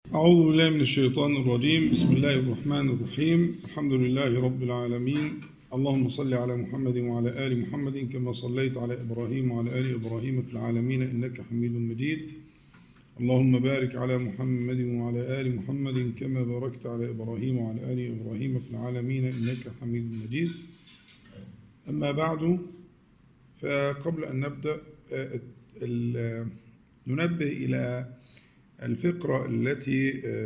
أعوذ بالله من الشيطان الرجيم بسم الله الرحمن الرحيم الحمد لله رب العالمين اللهم صل على محمد وعلى آل محمد كما صليت على إبراهيم وعلى آل إبراهيم في العالمين إنك حميد مجيد اللهم بارك على محمد وعلى آل محمد كما باركت على إبراهيم وعلى آل إبراهيم في العالمين إنك حميد مجيد أما بعد فقبل أن نبدأ ننبه إلى الفقرة التي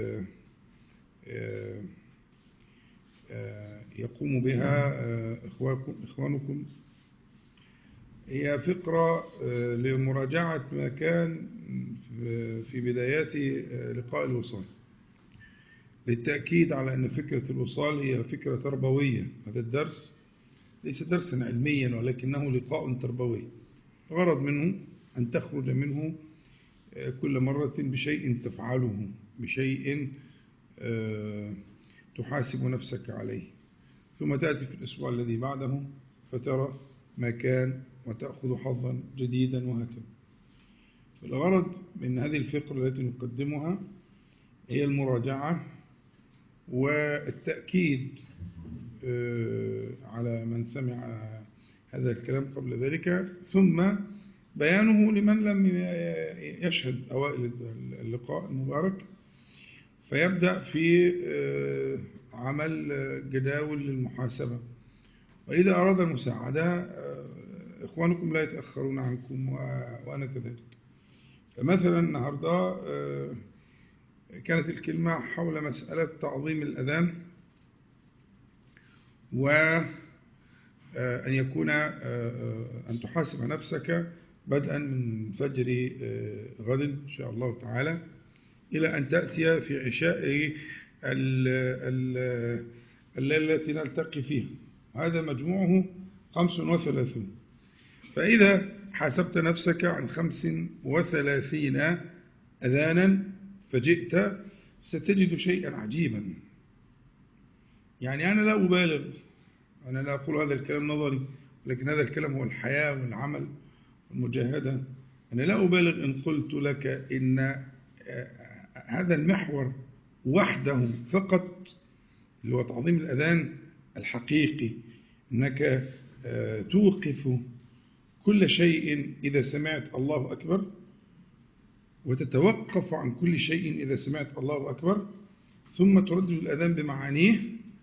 يقوم بها إخوانكم هي فقرة لمراجعة ما كان في بدايات لقاء الوصال للتأكيد على أن فكرة الوصال هي فكرة تربوية هذا الدرس ليس درسا علميا ولكنه لقاء تربوي الغرض منه أن تخرج منه كل مرة بشيء تفعله بشيء تحاسب نفسك عليه ثم تأتي في الأسبوع الذي بعده فترى ما كان وتأخذ حظا جديدا وهكذا فالغرض من هذه الفقرة التي نقدمها هي المراجعة والتأكيد على من سمع هذا الكلام قبل ذلك ثم بيانه لمن لم يشهد أوائل اللقاء المبارك فيبدأ في عمل جداول للمحاسبة وإذا أراد المساعدة إخوانكم لا يتأخرون عنكم وأنا كذلك فمثلا النهاردة كانت الكلمة حول مسألة تعظيم الأذان وأن يكون أن تحاسب نفسك بدءا من فجر غد إن شاء الله تعالى إلى أن تأتي في عشاء الليلة التي نلتقي فيها هذا مجموعه خمس وثلاثون فإذا حاسبت نفسك عن خمس وثلاثين أذانا فجئت ستجد شيئا عجيبا يعني أنا لا أبالغ أنا لا أقول هذا الكلام نظري لكن هذا الكلام هو الحياة والعمل والمجاهدة أنا لا أبالغ إن قلت لك إن هذا المحور وحده فقط اللي هو تعظيم الأذان الحقيقي أنك توقف كل شيء إذا سمعت الله أكبر وتتوقف عن كل شيء إذا سمعت الله أكبر ثم تردد الأذان بمعانيه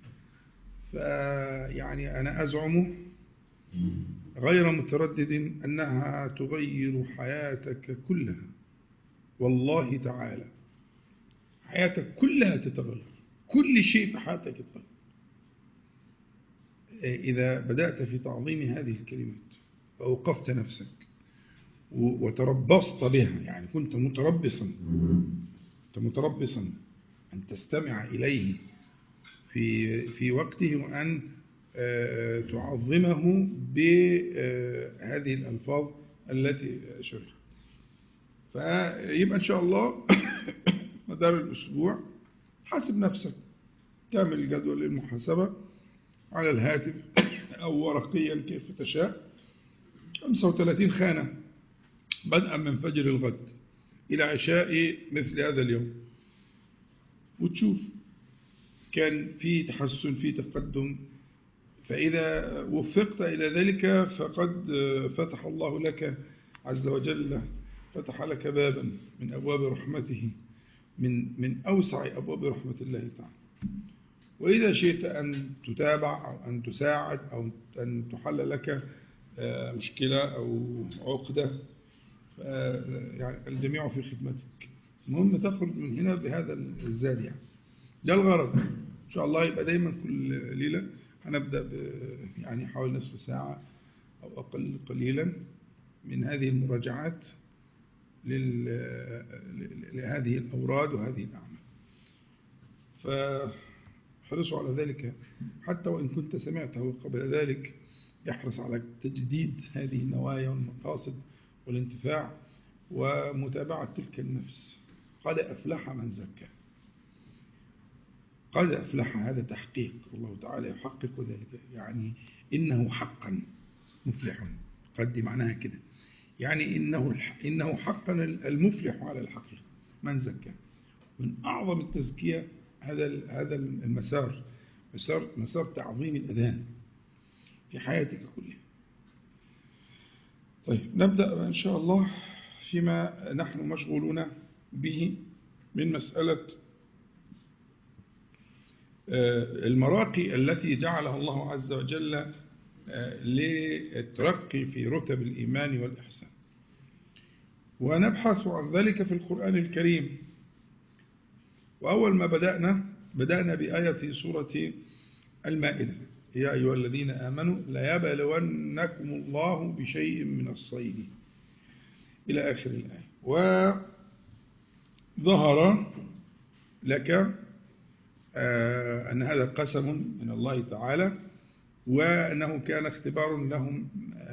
فيعني أنا أزعم غير متردد أنها تغير حياتك كلها والله تعالى حياتك كلها تتغير كل شيء في حياتك يتغير إذا بدأت في تعظيم هذه الكلمات وأوقفت نفسك وتربصت بها يعني كنت متربصا كنت متربصا أن تستمع إليه في في وقته وأن تعظمه بهذه الألفاظ التي شرحت فيبقى إن شاء الله مدار الأسبوع حاسب نفسك تعمل جدول للمحاسبة على الهاتف أو ورقيا كيف تشاء 35 خانة بدءا من فجر الغد إلى عشاء مثل هذا اليوم وتشوف كان في تحسن في تقدم فإذا وفقت إلى ذلك فقد فتح الله لك عز وجل فتح لك بابا من أبواب رحمته من من أوسع أبواب رحمة الله تعالى وإذا شئت أن تتابع أو أن تساعد أو أن تحل لك مشكلة أو عقدة يعني الجميع في خدمتك المهم تخرج من هنا بهذا الزاد يعني ده الغرض إن شاء الله يبقى دايما كل ليلة هنبدأ يعني حوالي نصف ساعة أو أقل قليلا من هذه المراجعات لهذه الأوراد وهذه الأعمال فاحرصوا على ذلك حتى وإن كنت سمعته قبل ذلك يحرص على تجديد هذه النوايا والمقاصد والانتفاع ومتابعة تلك النفس قد أفلح من زكى قد أفلح هذا تحقيق الله تعالى يحقق ذلك يعني إنه حقا مفلح قد معناها كده يعني إنه إنه حقا المفلح على الحقيقة من زكى من أعظم التزكية هذا هذا المسار مسار مسار تعظيم الأذان في حياتك كلها طيب نبدأ إن شاء الله فيما نحن مشغولون به من مسألة المراقي التي جعلها الله عز وجل للترقي في رتب الإيمان والإحسان ونبحث عن ذلك في القرآن الكريم وأول ما بدأنا بدأنا بآية سورة المائدة يا أيها الذين آمنوا ليبلونكم الله بشيء من الصيد إلى آخر الآية وظهر لك أن هذا قسم من الله تعالى وأنه كان اختبار لهم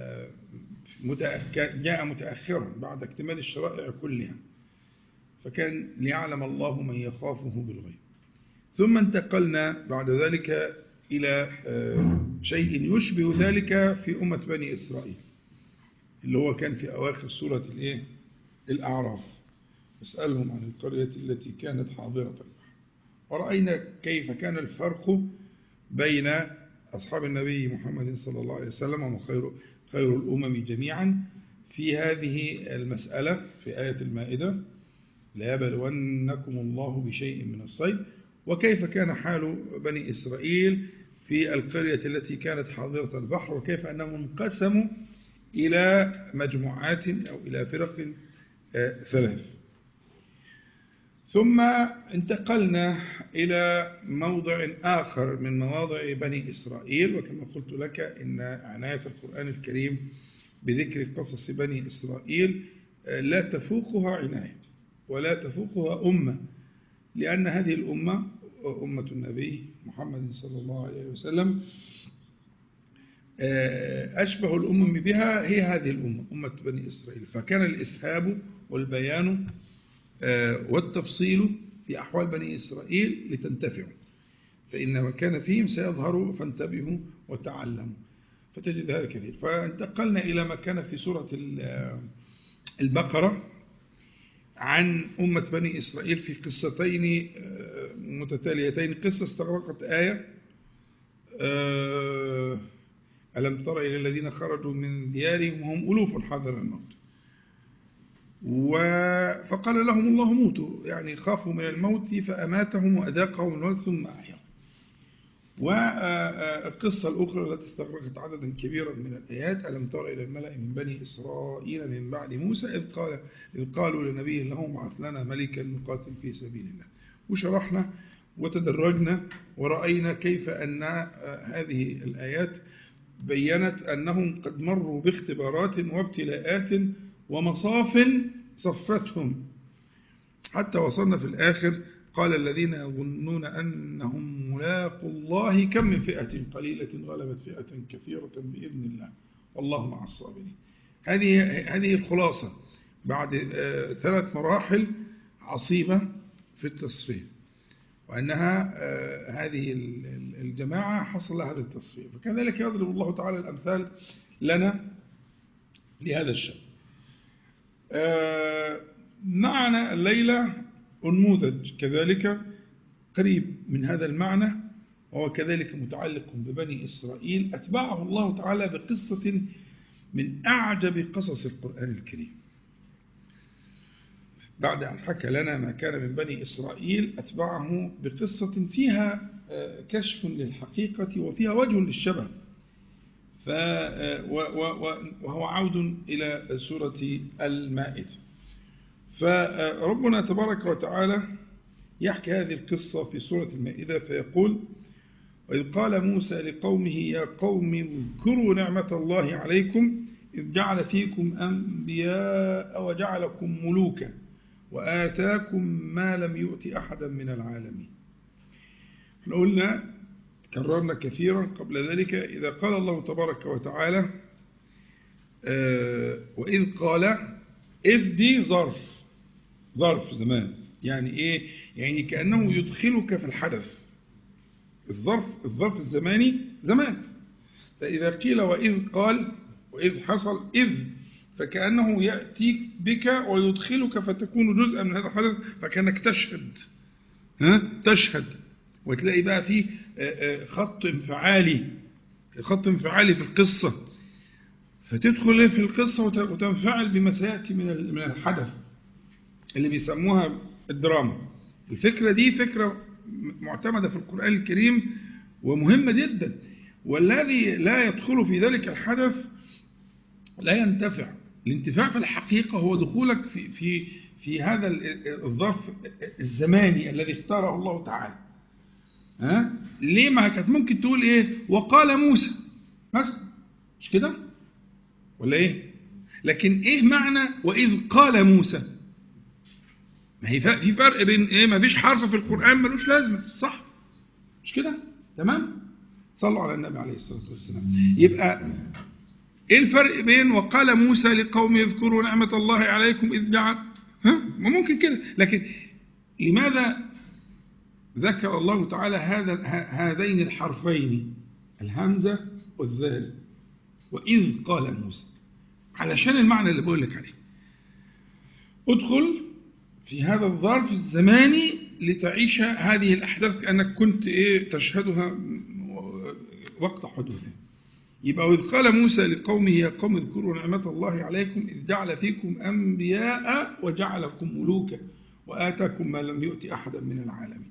جاء متأخرا بعد اكتمال الشرائع كلها فكان ليعلم الله من يخافه بالغيب ثم انتقلنا بعد ذلك إلى شيء يشبه ذلك في أمة بني إسرائيل اللي هو كان في أواخر سورة الإيه؟ الأعراف اسألهم عن القرية التي كانت حاضرة البحر ورأينا كيف كان الفرق بين أصحاب النبي محمد صلى الله عليه وسلم وخير خير الأمم جميعا في هذه المسألة في آية المائدة ليبلونكم الله بشيء من الصيد وكيف كان حال بني إسرائيل في القرية التي كانت حاضرة البحر وكيف أنهم انقسموا إلى مجموعات أو إلى فرق ثلاث ثم انتقلنا إلى موضع آخر من مواضع بني إسرائيل وكما قلت لك إن عناية القرآن الكريم بذكر قصص بني إسرائيل لا تفوقها عناية ولا تفوقها أمة لأن هذه الأمة أمة النبي محمد صلى الله عليه وسلم أشبه الأمم بها هي هذه الأمة أمة بني إسرائيل فكان الإسهاب والبيان والتفصيل في أحوال بني إسرائيل لتنتفعوا فإن ما كان فيهم سيظهر فانتبهوا وتعلموا فتجد هذا كثير فانتقلنا إلى ما كان في سورة البقرة عن أمة بني إسرائيل في قصتين متتاليتين قصة استغرقت آية ألم تر إلى الذين خرجوا من ديارهم وهم ألوف حذر الموت فقال لهم الله موتوا يعني خافوا من الموت فأماتهم وأذاقهم الموت ثم أحيا والقصة الأخرى التي استغرقت عددا كبيرا من الآيات ألم تر إلى الملأ من بني إسرائيل من بعد موسى إذ, قال إذ قالوا لنبي لهم بعث لنا ملكا نقاتل في سبيل الله وشرحنا وتدرجنا ورأينا كيف أن هذه الآيات بينت أنهم قد مروا باختبارات وابتلاءات ومصاف صفتهم حتى وصلنا في الآخر قال الذين يظنون أنهم ملاقوا الله كم من فئة قليلة غلبت فئة كثيرة بإذن الله والله مع الصابرين هذه هذه الخلاصة بعد ثلاث مراحل عصيبة في التصفية وأنها هذه الجماعة حصل هذا التصفية فكذلك يضرب الله تعالى الأمثال لنا لهذا الشأن معنا الليلة أنموذج كذلك قريب من هذا المعنى وهو كذلك متعلق ببني إسرائيل أتبعه الله تعالى بقصة من أعجب قصص القرآن الكريم بعد أن حكى لنا ما كان من بني إسرائيل أتبعه بقصة فيها كشف للحقيقة وفيها وجه للشبه ف وهو عود إلى سورة المائدة فربنا تبارك وتعالى يحكي هذه القصة في سورة المائدة فيقول وإذ قال موسى لقومه يا قوم اذكروا نعمة الله عليكم إذ جعل فيكم أنبياء وجعلكم ملوكا وآتاكم ما لم يؤت أحدا من العالمين احنا قلنا كررنا كثيرا قبل ذلك إذا قال الله تبارك وتعالى وإذ قال إذ دي ظرف ظرف زمان يعني إيه يعني كأنه يدخلك في الحدث الظرف الظرف الزماني زمان فإذا قيل وإذ قال وإذ حصل إذ فكأنه يأتيك بك ويدخلك فتكون جزءا من هذا الحدث فكأنك تشهد ها تشهد وتلاقي بقى في خط انفعالي خط انفعالي في القصة فتدخل في القصة وتنفعل بما سيأتي من من الحدث اللي بيسموها الدراما الفكرة دي فكرة معتمدة في القرآن الكريم ومهمة جدا والذي لا يدخل في ذلك الحدث لا ينتفع الانتفاع في الحقيقة هو دخولك في في في هذا الظرف الزماني الذي اختاره الله تعالى ها ليه ما كانت ممكن تقول ايه وقال موسى مثلا مش كده ولا ايه لكن ايه معنى واذ قال موسى ما هي في فرق بين ايه ما فيش حرف في القران ملوش لازمه صح مش كده تمام صلوا على النبي عليه الصلاه والسلام يبقى ايه الفرق بين وقال موسى لقوم يذكروا نعمه الله عليكم اذ جعل ها ممكن كده لكن لماذا ذكر الله تعالى هذا هذين الحرفين الهمزة والذال وإذ قال موسى علشان المعنى اللي بقول لك عليه ادخل في هذا الظرف الزماني لتعيش هذه الأحداث كأنك كنت إيه تشهدها وقت حدوثها يبقى وإذ قال موسى لقومه يا قوم اذكروا نعمة الله عليكم إذ جعل فيكم أنبياء وجعلكم ملوكا وآتاكم ما لم يؤت أحدا من العالمين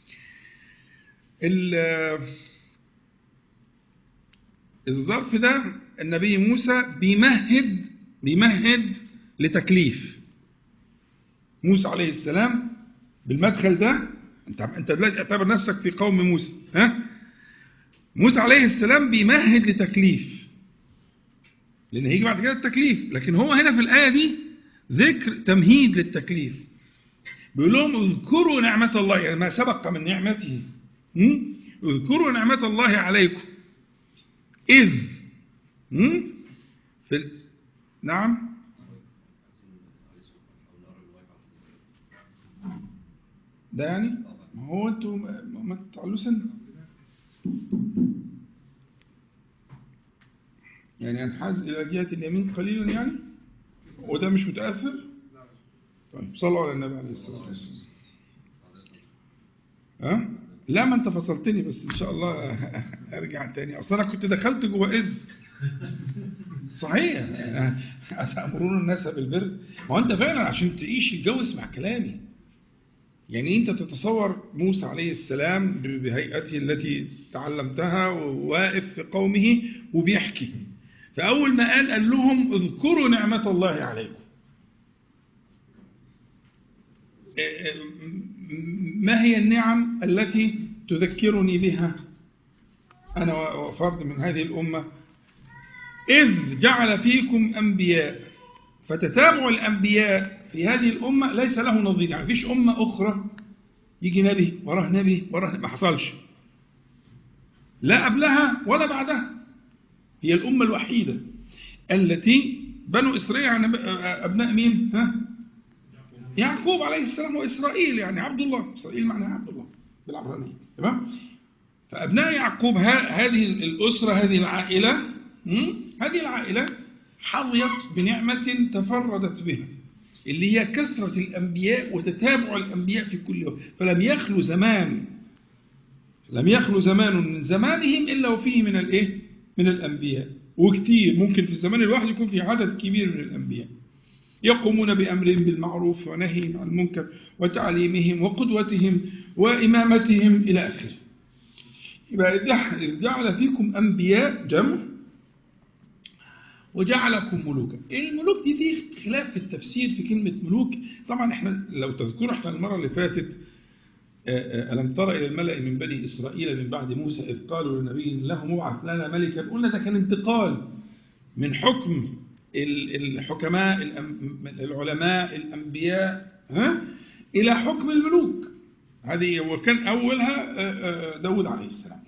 الظرف ده النبي موسى بيمهد بيمهد لتكليف موسى عليه السلام بالمدخل ده انت انت دلوقتي اعتبر نفسك في قوم موسى ها موسى عليه السلام بيمهد لتكليف لان هيجي بعد كده التكليف لكن هو هنا في الايه دي ذكر تمهيد للتكليف بيقول لهم اذكروا نعمه الله يعني ما سبق من نعمته اذكروا نعمة الله عليكم إذ في ال... نعم ده يعني ما هو انتوا ما تعلوا سنة يعني انحاز إلى جهة اليمين قليلا يعني وده مش متأثر طيب صلوا على النبي عليه الصلاة والسلام ها لا ما انت فصلتني بس ان شاء الله ارجع تاني اصل انا كنت دخلت جوه اذ صحيح اتامرون الناس بالبر ما هو انت فعلا عشان تعيش الجو اسمع كلامي يعني انت تتصور موسى عليه السلام بهيئته التي تعلمتها وواقف في قومه وبيحكي فاول ما قال قال لهم اذكروا نعمه الله عليكم ما هي النعم التي تذكرني بها أنا وفرد من هذه الأمة إذ جعل فيكم أنبياء فتتابع الأنبياء في هذه الأمة ليس له نظير يعني فيش أمة أخرى يجي نبي وراه نبي وراه ما حصلش لا قبلها ولا بعدها هي الأمة الوحيدة التي بنو إسرائيل يعني أبناء مين؟ ها؟ يعقوب عليه السلام وإسرائيل يعني عبد الله إسرائيل معناها عبد الله بالعبرانية تمام فأبناء يعقوب هذه الأسرة هذه العائلة هذه العائلة حظيت بنعمة تفردت بها اللي هي كثرة الأنبياء وتتابع الأنبياء في كل يوم فلم يخلو زمان لم يخلو زمان من زمانهم إلا وفيه من الإيه؟ من الأنبياء وكتير ممكن في الزمان الواحد يكون في عدد كبير من الأنبياء يقومون بأمرهم بالمعروف ونهيهم عن المنكر وتعليمهم وقدوتهم وإمامتهم إلى آخره يبقى جعل فيكم أنبياء جمع وجعلكم ملوكا الملوك دي فيه خلاف في التفسير في كلمة ملوك طبعا احنا لو تذكروا احنا المرة اللي فاتت ألم تر إلى الملأ من بني إسرائيل من بعد موسى إذ قالوا لنبي له مبعث لنا ملكا قلنا ده كان انتقال من حكم الحكماء العلماء الأنبياء ها إلى حكم الملوك هذه وكان أولها داود عليه السلام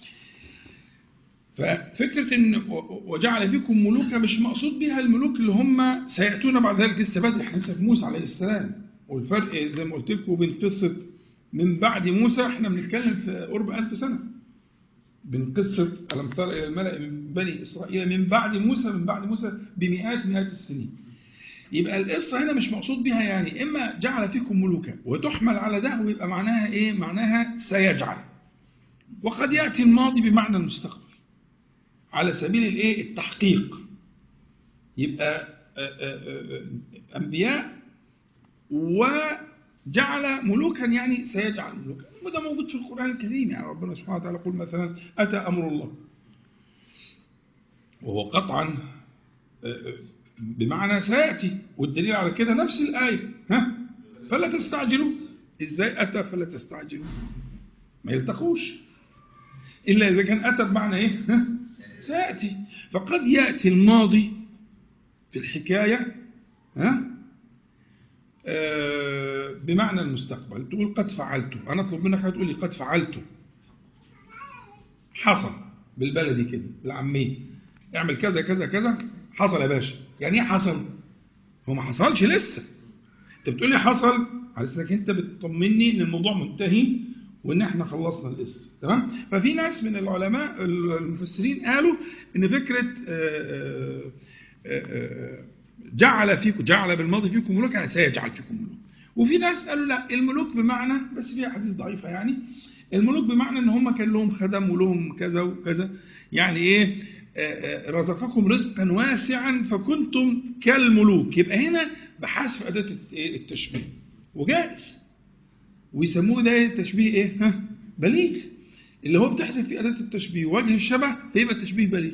ففكرة أن وجعل فيكم ملوكا مش مقصود بها الملوك اللي هم سيأتون بعد ذلك لسه بدري احنا لسه في موسى عليه السلام والفرق زي ما قلت لكم بين قصة من بعد موسى احنا بنتكلم في قرب ألف سنة بين قصة ألم تر إلى الملأ من بني إسرائيل من بعد موسى من بعد موسى بمئات مئات السنين يبقى القصة هنا مش مقصود بها يعني إما جعل فيكم ملوكا وتحمل على ده ويبقى معناها إيه؟ معناها سيجعل وقد يأتي الماضي بمعنى المستقبل على سبيل الإيه؟ التحقيق يبقى أنبياء وجعل ملوكا يعني سيجعل ملوكا وده موجود في القرآن الكريم يعني ربنا سبحانه وتعالى يقول مثلا أتى أمر الله وهو قطعا بمعنى سيأتي والدليل على كده نفس الآية ها فلا تستعجلوا إزاي أتى فلا تستعجلوا ما يلتقوش إلا إذا كان أتى بمعنى إيه ها سيأتي فقد يأتي الماضي في الحكاية ها آه بمعنى المستقبل تقول قد فعلته أنا أطلب منك تقول لي قد فعلته حصل بالبلدي كده بالعامية اعمل كذا كذا كذا حصل يا باشا يعني ايه حصل هو ما حصلش لسه انت بتقول لي حصل على اساس انت بتطمني ان الموضوع منتهي وان احنا خلصنا القصه تمام ففي ناس من العلماء المفسرين قالوا ان فكره آآ آآ جعل فيكم جعل بالماضي فيكم ملوك يعني سيجعل فيكم ملوك وفي ناس قالوا لا الملوك بمعنى بس فيها حديث ضعيفه يعني الملوك بمعنى ان هم كان لهم خدم ولهم كذا وكذا يعني ايه رزقكم رزقا واسعا فكنتم كالملوك يبقى هنا بحذف أداة التشبيه وجائز ويسموه ده التشبيه ايه ها بليغ اللي هو بتحذف فيه أداة التشبيه وجه الشبه فيبقى التشبيه بليغ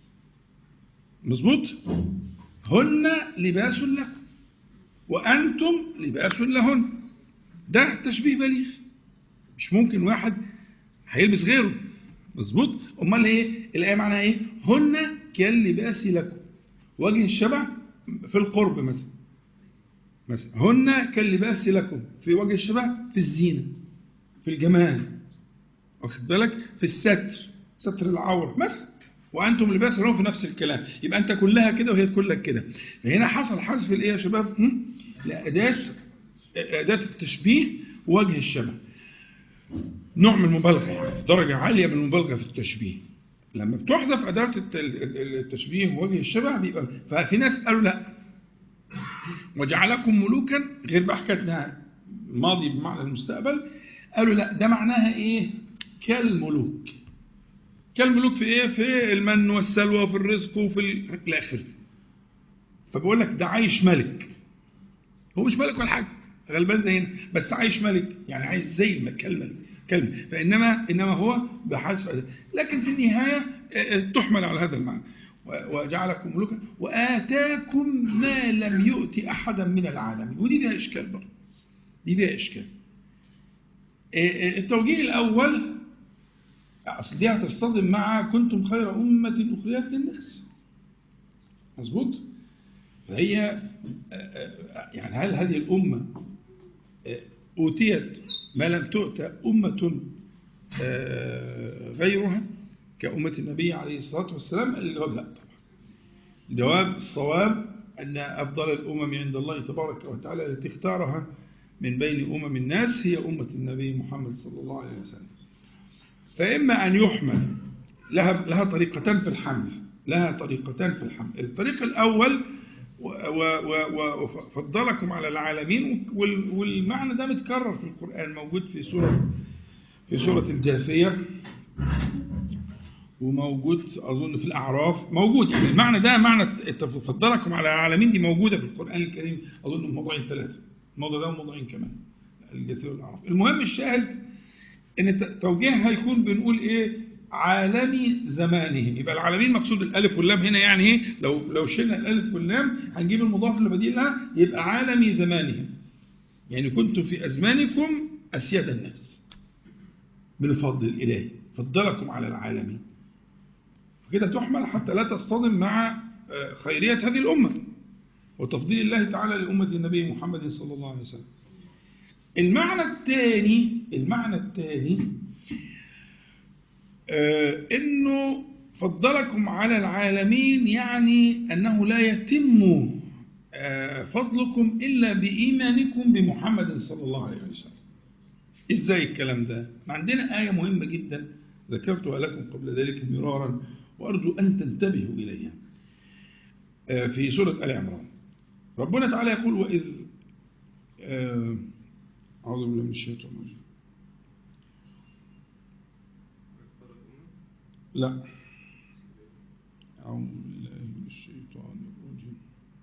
مظبوط هن لباس لكم وأنتم لباس لهن ده تشبيه بليغ مش ممكن واحد هيلبس غيره مظبوط امال ايه الايه معناها ايه هن كاللباس لكم وجه الشبه في القرب مثلا مثلا هن كاللباس لكم في وجه الشبه في الزينه في الجمال واخد بالك في الستر ستر العوره مثلا وانتم لباس لهم في نفس الكلام يبقى انت كلها كده وهي كلك كده فهنا حصل حذف الايه يا شباب لاداه اداه التشبيه وجه الشبه نوع من المبالغة يعني درجة عالية من المبالغة في التشبيه لما بتحذف أداة التشبيه ووجه الشبه بيبقى ففي ناس قالوا لا وجعلكم ملوكا غير بقى حكايتنا الماضي بمعنى المستقبل قالوا لا ده معناها ايه كالملوك كالملوك في ايه في المن والسلوى وفي الرزق وفي الاخر فبقول لك ده عايش ملك هو مش ملك ولا حاجه غلبان زينا بس عايش ملك يعني عايش زي كالملك كلمة فإنما إنما هو بحسب لكن في النهاية تحمل على هذا المعنى وجعلكم ملوكا وآتاكم ما لم يؤت أحدا من العالمين ودي فيها إشكال برضه دي فيها إشكال التوجيه الأول أصل دي هتصطدم مع كنتم خير أمة أخرجت للناس مظبوط فهي يعني هل هذه الأمة أوتيت ما لم تؤت أمة غيرها كأمة النبي عليه الصلاة والسلام الجواب لا طبعا الجواب الصواب أن أفضل الأمم عند الله تبارك وتعالى التي اختارها من بين أمم الناس هي أمة النبي محمد صلى الله عليه وسلم فإما أن يحمل لها لها طريقتان في الحمل لها طريقتان في الحمل الطريق الأول وفضلكم على العالمين والمعنى ده متكرر في القرآن موجود في سورة في سورة الجاثية وموجود أظن في الأعراف موجود يعني المعنى ده معنى فضلكم على العالمين دي موجودة في القرآن الكريم أظن موضوعين ثلاثة الموضوع ده وموضوعين كمان الجاثية والأعراف المهم الشاهد إن توجيهها يكون بنقول إيه عالمي زمانهم يبقى العالمين مقصود الالف واللام هنا يعني ايه لو لو شلنا الالف واللام هنجيب المضاف اللي بديلها يبقى عالمي زمانهم يعني كنتم في ازمانكم اسياد الناس بالفضل الالهي فضلكم على العالمين فكده تحمل حتى لا تصطدم مع خيريه هذه الامه وتفضيل الله تعالى لامه النبي محمد صلى الله عليه وسلم المعنى الثاني المعنى الثاني انه فضلكم على العالمين يعني انه لا يتم فضلكم الا بايمانكم بمحمد صلى الله عليه وسلم ازاي الكلام ده عندنا ايه مهمه جدا ذكرتها لكم قبل ذلك مرارا وارجو ان تنتبهوا اليها في سوره ال عمران ربنا تعالى يقول وإذ آه، أعوذ بالله من الشيطان الرجيم لا أعوذ بالله من الشيطان الرجيم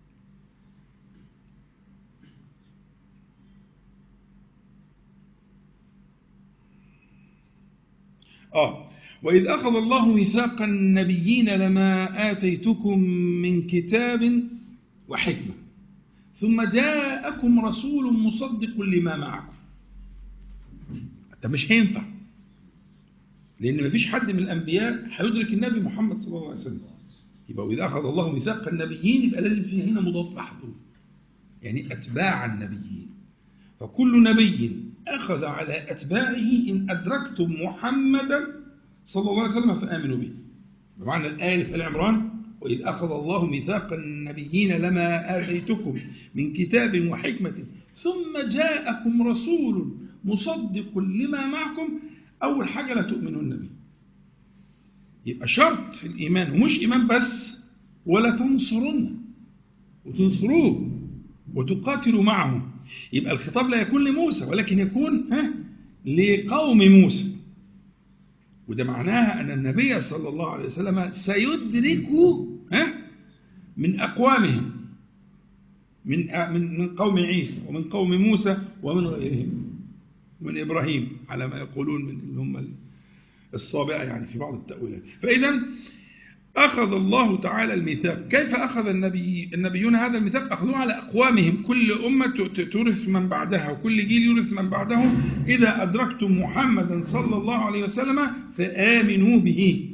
آه وإذ أخذ الله ميثاق النبيين لما آتيتكم من كتاب وحكمة ثم جاءكم رسول مصدق لما معكم ده مش هينفع لأن مفيش حد من الأنبياء هيدرك النبي محمد صلى الله عليه وسلم يبقى وإذا أخذ الله ميثاق النبيين يبقى لازم فيه هنا مضاف محذوف يعني أتباع النبيين فكل نبي أخذ على أتباعه إن أدركتم محمدا صلى الله عليه وسلم فآمنوا به بمعنى الآية في العمران وإذ أخذ الله ميثاق النبيين لما آتيتكم من كتاب وحكمة ثم جاءكم رسول مصدق لما معكم أول حاجة لا تؤمنون به يبقى شرط في الإيمان ومش إيمان بس ولا تنصرن وتنصروه وتقاتلوا معه يبقى الخطاب لا يكون لموسى ولكن يكون ها لقوم موسى وده معناها أن النبي صلى الله عليه وسلم سيدرك ها من أقوامهم من من من قوم عيسى ومن قوم موسى ومن غيرهم من إبراهيم على ما يقولون من اللي هم الصابئة يعني في بعض التأويلات فإذا أخذ الله تعالى الميثاق كيف أخذ النبي النبيون هذا الميثاق أخذوه على أقوامهم كل أمة تورث من بعدها وكل جيل يورث من بعده إذا أدركتم محمدا صلى الله عليه وسلم فآمنوا به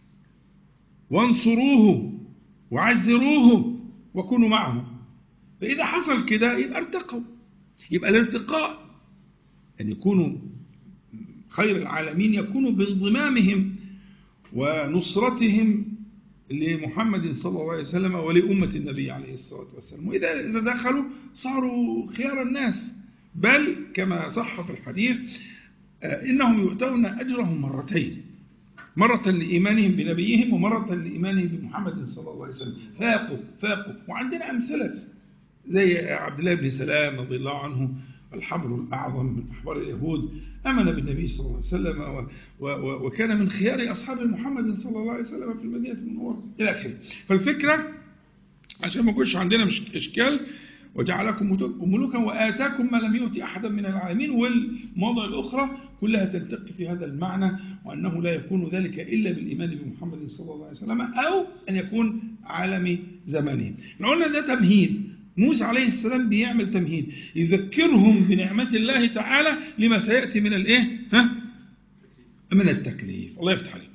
وانصروه وعزروه وكونوا معه فإذا حصل كده يبقى ارتقوا يبقى الارتقاء أن يكونوا خير العالمين يكونوا بانضمامهم ونصرتهم لمحمد صلى الله عليه وسلم ولأمة النبي عليه الصلاة والسلام وإذا دخلوا صاروا خيار الناس بل كما صح في الحديث إنهم يؤتون أجرهم مرتين مرة لإيمانهم بنبيهم ومرة لإيمانهم بمحمد صلى الله عليه وسلم فاقوا فاقوا وعندنا أمثلة زي عبد الله بن سلام رضي الله عنه الحبر الأعظم من أحبار اليهود أمن بالنبي صلى الله عليه وسلم و و وكان من خيار أصحاب محمد صلى الله عليه وسلم في المدينة المنورة إلى آخره فالفكرة عشان ما يكونش عندنا مش إشكال وجعلكم ملوكا وآتاكم ما لم يؤتي أحدا من العالمين والمواضع الأخرى كلها تلتقي في هذا المعنى وأنه لا يكون ذلك إلا بالإيمان بمحمد صلى الله عليه وسلم أو أن يكون عالم زمانه قلنا ده تمهيد موسى عليه السلام بيعمل تمهيد يذكرهم بنعمة الله تعالى لما سيأتي من الايه ها من التكليف الله يفتح عليك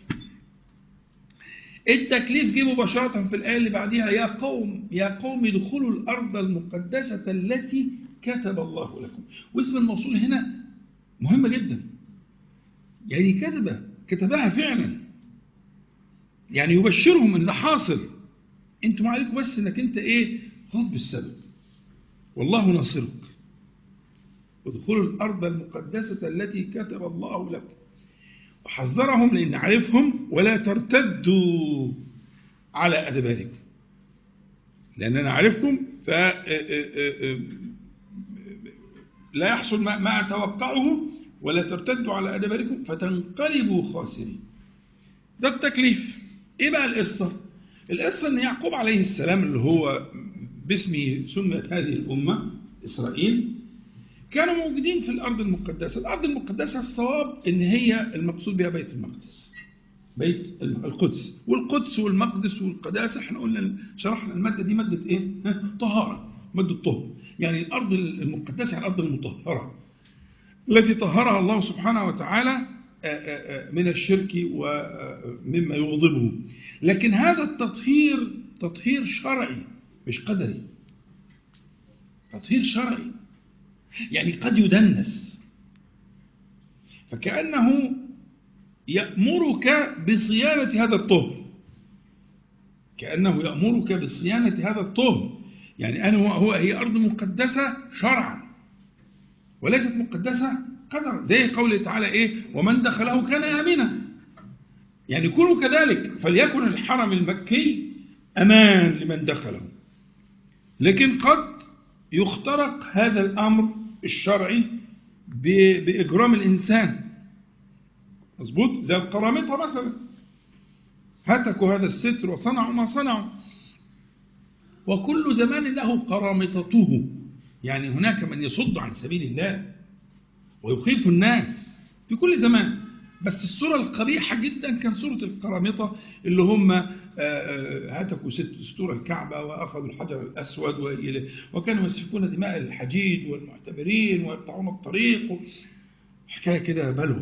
التكليف جه مباشرة في الآية اللي بعديها يا قوم يا قوم ادخلوا الأرض المقدسة التي كتب الله لكم واسم الموصول هنا مهم جدا يعني كتب كتبها فعلا يعني يبشرهم ان ده حاصل انتم عليكم بس انك انت ايه خذ بالسبب والله ناصرك ادخلوا الأرض المقدسة التي كتب الله لكم وحذرهم لأن عارفهم ولا ترتدوا على أدباركم لأن أنا عارفكم ف لا يحصل ما أتوقعه ولا ترتدوا على أدباركم فتنقلبوا خاسرين ده التكليف إيه بقى القصة؟ القصة أن يعقوب عليه السلام اللي هو باسمه سميت هذه الأمة إسرائيل كانوا موجودين في الأرض المقدسة الأرض المقدسة الصواب إن هي المقصود بها بيت المقدس بيت القدس والقدس والمقدس والقداسة احنا قلنا شرحنا المادة دي مادة ايه طهارة مادة طهر يعني الأرض المقدسة يعني الأرض المطهرة التي طهرها الله سبحانه وتعالى من الشرك ومما يغضبه لكن هذا التطهير تطهير شرعي مش قدري تطهير شرعي يعني قد يدنس فكأنه يأمرك بصيانة هذا الطهر كأنه يأمرك بصيانة هذا الطهر يعني أنا هو هي أرض مقدسة شرعا وليست مقدسة قدرا زي قوله تعالى إيه ومن دخله كان آمنا يعني كونوا كذلك فليكن الحرم المكي أمان لمن دخله لكن قد يخترق هذا الأمر الشرعي ب- بإجرام الإنسان مظبوط زي القرامطة مثلا هتكوا هذا الستر وصنعوا ما صنعوا وكل زمان له قرامطته يعني هناك من يصد عن سبيل الله ويخيف الناس في كل زمان بس الصورة القبيحة جدا كان صورة القرامطة اللي هم آه، آه، هتكوا ست- ستور الكعبة وأخذوا الحجر الأسود وإلى- وكانوا يسفكون دماء الحجيج والمعتبرين ويقطعون الطريق حكاية كده بلوى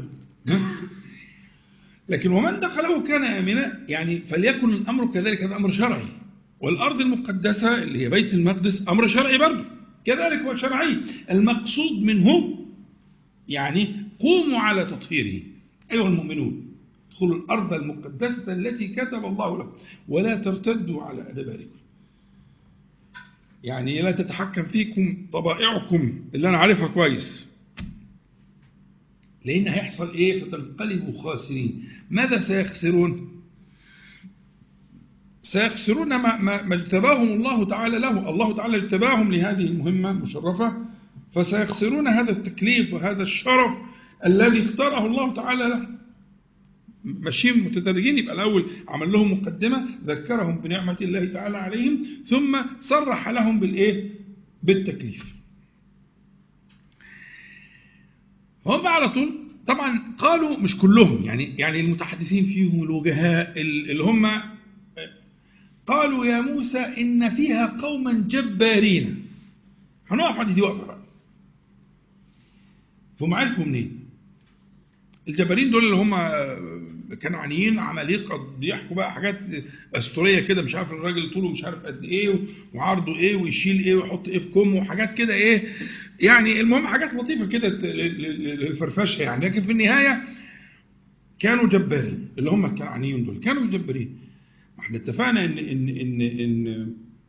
لكن ومن دخله كان آمنا يعني فليكن الأمر كذلك هذا أمر شرعي والأرض المقدسة اللي هي بيت المقدس أمر شرعي برضه كذلك هو شرعي المقصود منه يعني قوموا على تطهيره أيها المؤمنون ادخلوا الأرض المقدسة التي كتب الله لكم ولا ترتدوا على أدباركم يعني لا تتحكم فيكم طبائعكم اللي أنا عارفها كويس لأن هيحصل إيه فتنقلبوا خاسرين ماذا سيخسرون سيخسرون ما, ما, ما اجتباهم الله تعالى له الله تعالى اجتباهم لهذه المهمة المشرفة فسيخسرون هذا التكليف وهذا الشرف الذي اختاره الله تعالى له ماشيين متدرجين يبقى الأول عمل لهم مقدمة ذكرهم بنعمة الله تعالى عليهم ثم صرح لهم بالإيه بالتكليف هم على طول طبعا قالوا مش كلهم يعني يعني المتحدثين فيهم الوجهاء اللي هم قالوا يا موسى إن فيها قوما جبارين هنقف عند دي وقفة بقى فهم عرفوا منين الجبارين دول اللي هم كنعانيين عمالقه بيحكوا بقى حاجات اسطوريه كده مش عارف الراجل طوله مش عارف قد ايه وعرضه ايه ويشيل ايه ويحط ايه في كمه وحاجات كده ايه يعني المهم حاجات لطيفه كده للفرفشه يعني لكن في النهايه كانوا جبارين اللي هم الكنعانيين دول كانوا جبارين احنا اتفقنا ان ان ان ان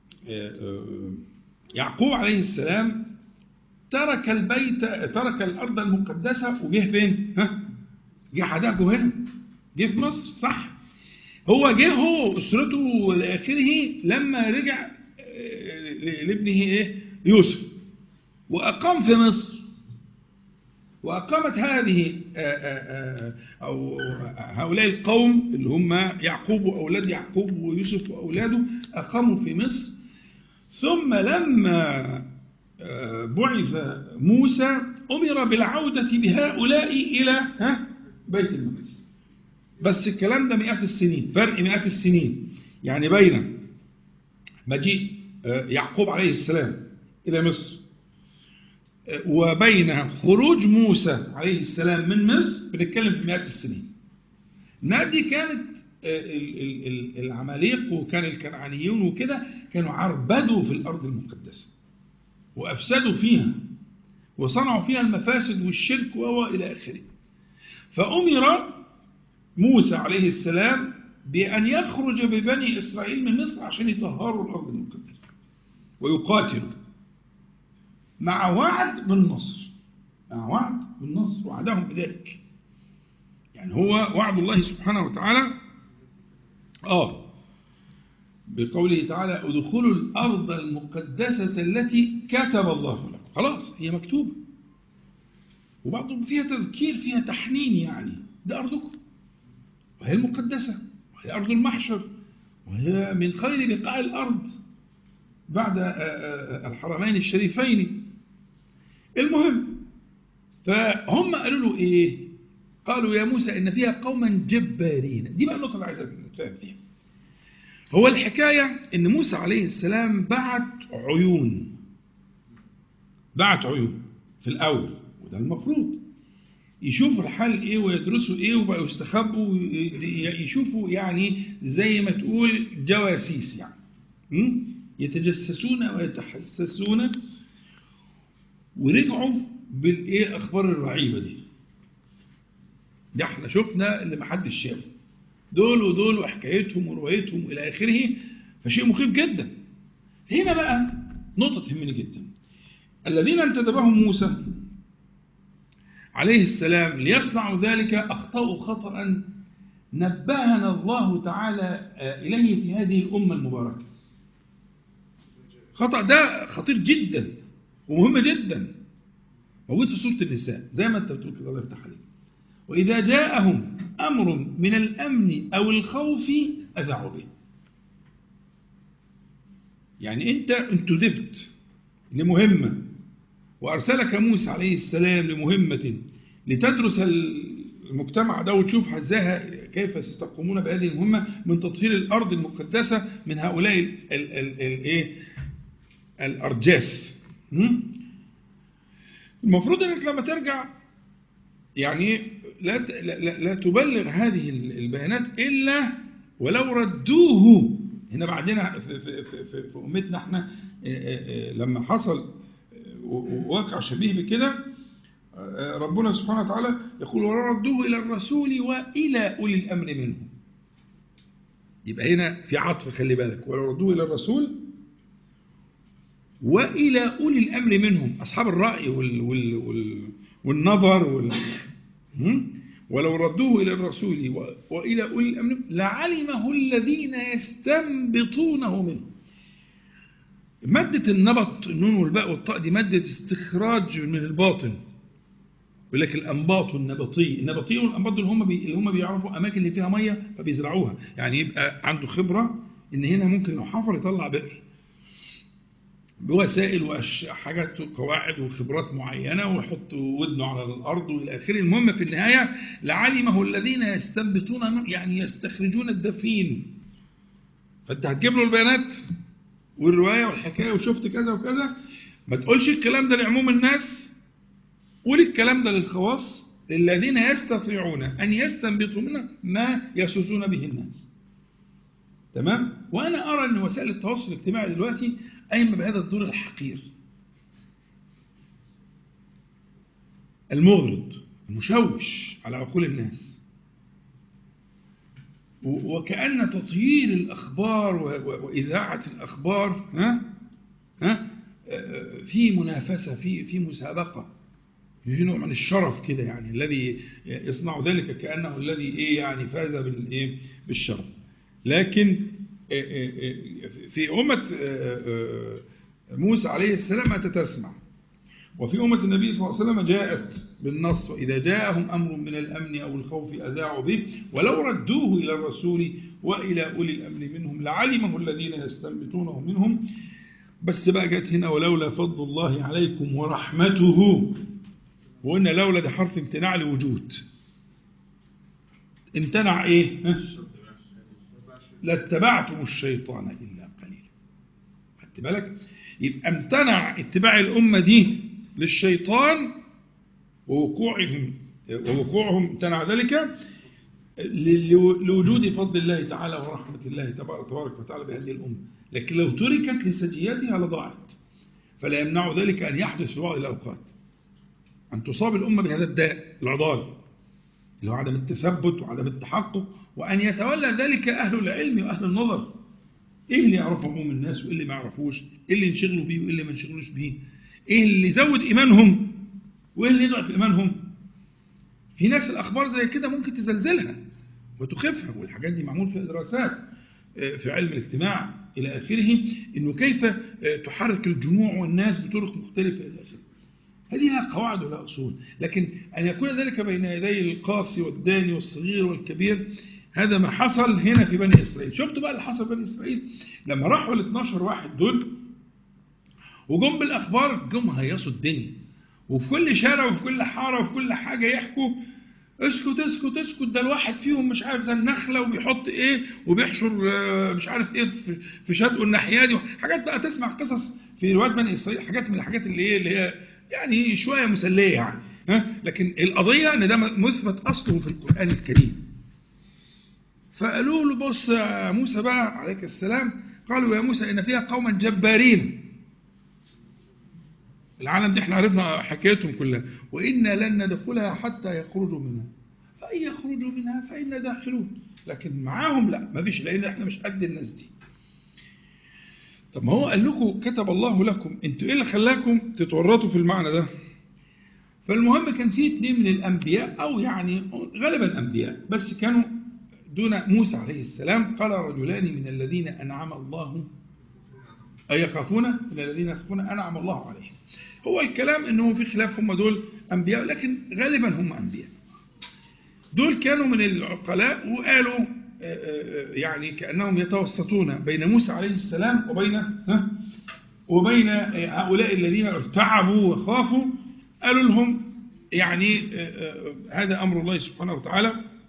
يعقوب عليه السلام ترك البيت ترك الارض المقدسه وجه فين؟ ها؟ جه حداكم هنا جه في مصر صح؟ هو جه هو واسرته والى اخره لما رجع لابنه ايه؟ يوسف واقام في مصر واقامت هذه او هؤلاء القوم اللي هم يعقوب واولاد يعقوب ويوسف واولاده اقاموا في مصر ثم لما بعث موسى أمر بالعودة بهؤلاء إلى ها بيت المقدس بس الكلام ده مئات السنين فرق مئات السنين يعني بين مجيء يعقوب عليه السلام إلى مصر وبين خروج موسى عليه السلام من مصر بنتكلم في مئات السنين دي كانت العماليق وكان الكنعانيون وكده كانوا عربدوا في الأرض المقدسة وأفسدوا فيها وصنعوا فيها المفاسد والشرك وإلى آخره فأمر موسى عليه السلام بأن يخرج ببني إسرائيل من مصر عشان يطهروا الأرض المقدسة ويقاتلوا مع وعد بالنصر مع وعد بالنصر وعدهم بذلك يعني هو وعد الله سبحانه وتعالى آه بقوله تعالى ادخلوا الأرض المقدسة التي كتب الله لكم خلاص هي مكتوبة وبعضهم فيها تذكير فيها تحنين يعني ده أرضكم وهي المقدسة وهي أرض المحشر وهي من خير بقاع الأرض بعد الحرمين الشريفين المهم فهم قالوا له إيه قالوا يا موسى إن فيها قوما جبارين دي بقى النقطة اللي عايز نتفاهم فيها هو الحكاية إن موسى عليه السلام بعت عيون بعت عيون في الأول وده المفروض يشوفوا الحال إيه ويدرسوا إيه وبقوا يستخبوا يشوفوا يعني زي ما تقول جواسيس يعني يتجسسون ويتحسسون ورجعوا بالإيه أخبار الرعيبة دي ده احنا شفنا اللي محدش شافه دول ودول وحكايتهم وروايتهم إلى آخره فشيء مخيف جدا هنا بقى نقطة تهمني جدا الذين انتدبهم موسى عليه السلام ليصنعوا ذلك أخطأوا خطأ نبهنا الله تعالى إليه في هذه الأمة المباركة خطأ ده خطير جدا ومهم جدا موجود في سورة النساء زي ما انت بتقول كده الله يفتح عليك وإذا جاءهم أمر من الأمن أو الخوف أذاعوا به يعني أنت انتدبت لمهمة وأرسلك موسى عليه السلام لمهمة لتدرس المجتمع ده وتشوف ازاي كيف ستقومون بهذه المهمة من تطهير الأرض المقدسة من هؤلاء ال ال ال ال الأرجاس المفروض أنك لما ترجع يعني لا, لا, لا تبلغ هذه البيانات إلا ولو ردوه هنا بعدين في, في, في, في أمتنا احنا لما حصل واقع شبيه بكده ربنا سبحانه وتعالى يقول وردوه إلى الرسول وإلى أولي الأمر منهم يبقى هنا في عطف خلي بالك وردوه إلى الرسول وإلى أولي الأمر منهم أصحاب الرأي وال وال وال والنظر وال ولو ردوه إلى الرسول وإلى أولي الأمر لعلمه الذين يستنبطونه منه مادة النبط النون والباء والطاء دي مادة استخراج من الباطن يقول لك الأنباط والنبطي النبطي والأنباط دول هم بي... اللي هم بيعرفوا أماكن اللي فيها مية فبيزرعوها يعني يبقى عنده خبرة إن هنا ممكن لو حفر يطلع بئر بوسائل وحاجات قواعد وخبرات معينة ويحط ودنه على الأرض وإلى آخره المهم في النهاية لعلمه الذين يستنبطون يعني يستخرجون الدفين فأنت هتجيب له البيانات والرواية والحكاية وشفت كذا وكذا ما تقولش الكلام ده لعموم الناس قول الكلام ده للخواص للذين يستطيعون أن يستنبطوا منه ما يسوسون به الناس تمام وأنا أرى أن وسائل التواصل الاجتماعي دلوقتي قايمة بهذا الدور الحقير المغرض المشوش على عقول الناس وكأن تطهير الأخبار وإذاعة الأخبار ها ها في منافسة في في مسابقة في نوع من الشرف كده يعني الذي يصنع ذلك كأنه الذي إيه يعني فاز بالإيه بالشرف لكن في أمة موسى عليه السلام أنت تسمع وفي أمة النبي صلى الله عليه وسلم جاءت بالنص وإذا جاءهم أمر من الأمن أو الخوف أذاعوا به ولو ردوه إلى الرسول وإلى أولي الأمر منهم لعلمه الذين يستنبطونه منهم بس بقى جت هنا ولولا فضل الله عليكم ورحمته وقلنا لولا ده حرف امتناع لوجود امتنع ايه لاتبعتم الشيطان إلا قليلا خدت بالك يبقى امتنع اتباع الأمة دي للشيطان ووقوعهم ووقوعهم امتنع ذلك لوجود فضل الله تعالى ورحمة الله تبارك وتعالى بهذه الأمة لكن لو تركت لسجياتها لضاعت فلا يمنع ذلك أن يحدث في بعض الأوقات أن تصاب الأمة بهذا الداء العضال اللي هو عدم التثبت وعدم التحقق وأن يتولى ذلك أهل العلم وأهل النظر إيه اللي يعرفه عموم الناس وإيه اللي ما يعرفوش إيه اللي ينشغلوا بيه وإيه اللي ما ينشغلوش بيه إيه اللي يزود إيمانهم وإيه اللي يضعف إيمانهم في ناس الأخبار زي كده ممكن تزلزلها وتخفها والحاجات دي معمول فيها دراسات في علم الاجتماع إلى آخره إنه كيف تحرك الجموع والناس بطرق مختلفة إلى آخره هذه لها قواعد ولها أصول لكن أن يكون ذلك بين يدي القاصي والداني والصغير والكبير هذا ما حصل هنا في بني إسرائيل شفتوا بقى اللي حصل في بني إسرائيل لما راحوا ال 12 واحد دول وجم بالأخبار جم هيصوا الدنيا وفي كل شارع وفي كل حارة وفي كل حاجة يحكوا اسكت اسكت اسكت ده الواحد فيهم مش عارف زي النخله وبيحط ايه وبيحشر مش عارف ايه في شدقه الناحيه دي حاجات بقى تسمع قصص في روايات بني اسرائيل حاجات من الحاجات اللي ايه اللي هي يعني شويه مسليه يعني ها لكن القضيه ان ده مثبت اصله في القران الكريم فقالوا له بص يا موسى بقى عليك السلام قالوا يا موسى ان فيها قوما جبارين العالم دي احنا عرفنا حكايتهم كلها وإنا لن ندخلها حتى يخرجوا منها فإن يخرجوا منها فإنا داخلون لكن معاهم لا ما فيش لأن احنا مش قد الناس دي طب ما هو قال لكم كتب الله لكم انتوا ايه اللي خلاكم تتورطوا في المعنى ده فالمهم كان في اثنين من الأنبياء أو يعني غالبا أنبياء بس كانوا دون موسى عليه السلام قال رجلان من الذين أنعم الله أي يخافون من الذين يخافون أنعم الله عليهم هو الكلام أنه في خلاف هم دول أنبياء لكن غالبا هم أنبياء دول كانوا من العقلاء وقالوا يعني كأنهم يتوسطون بين موسى عليه السلام وبين ها وبين هؤلاء الذين ارتعبوا وخافوا قالوا لهم يعني هذا أمر الله سبحانه وتعالى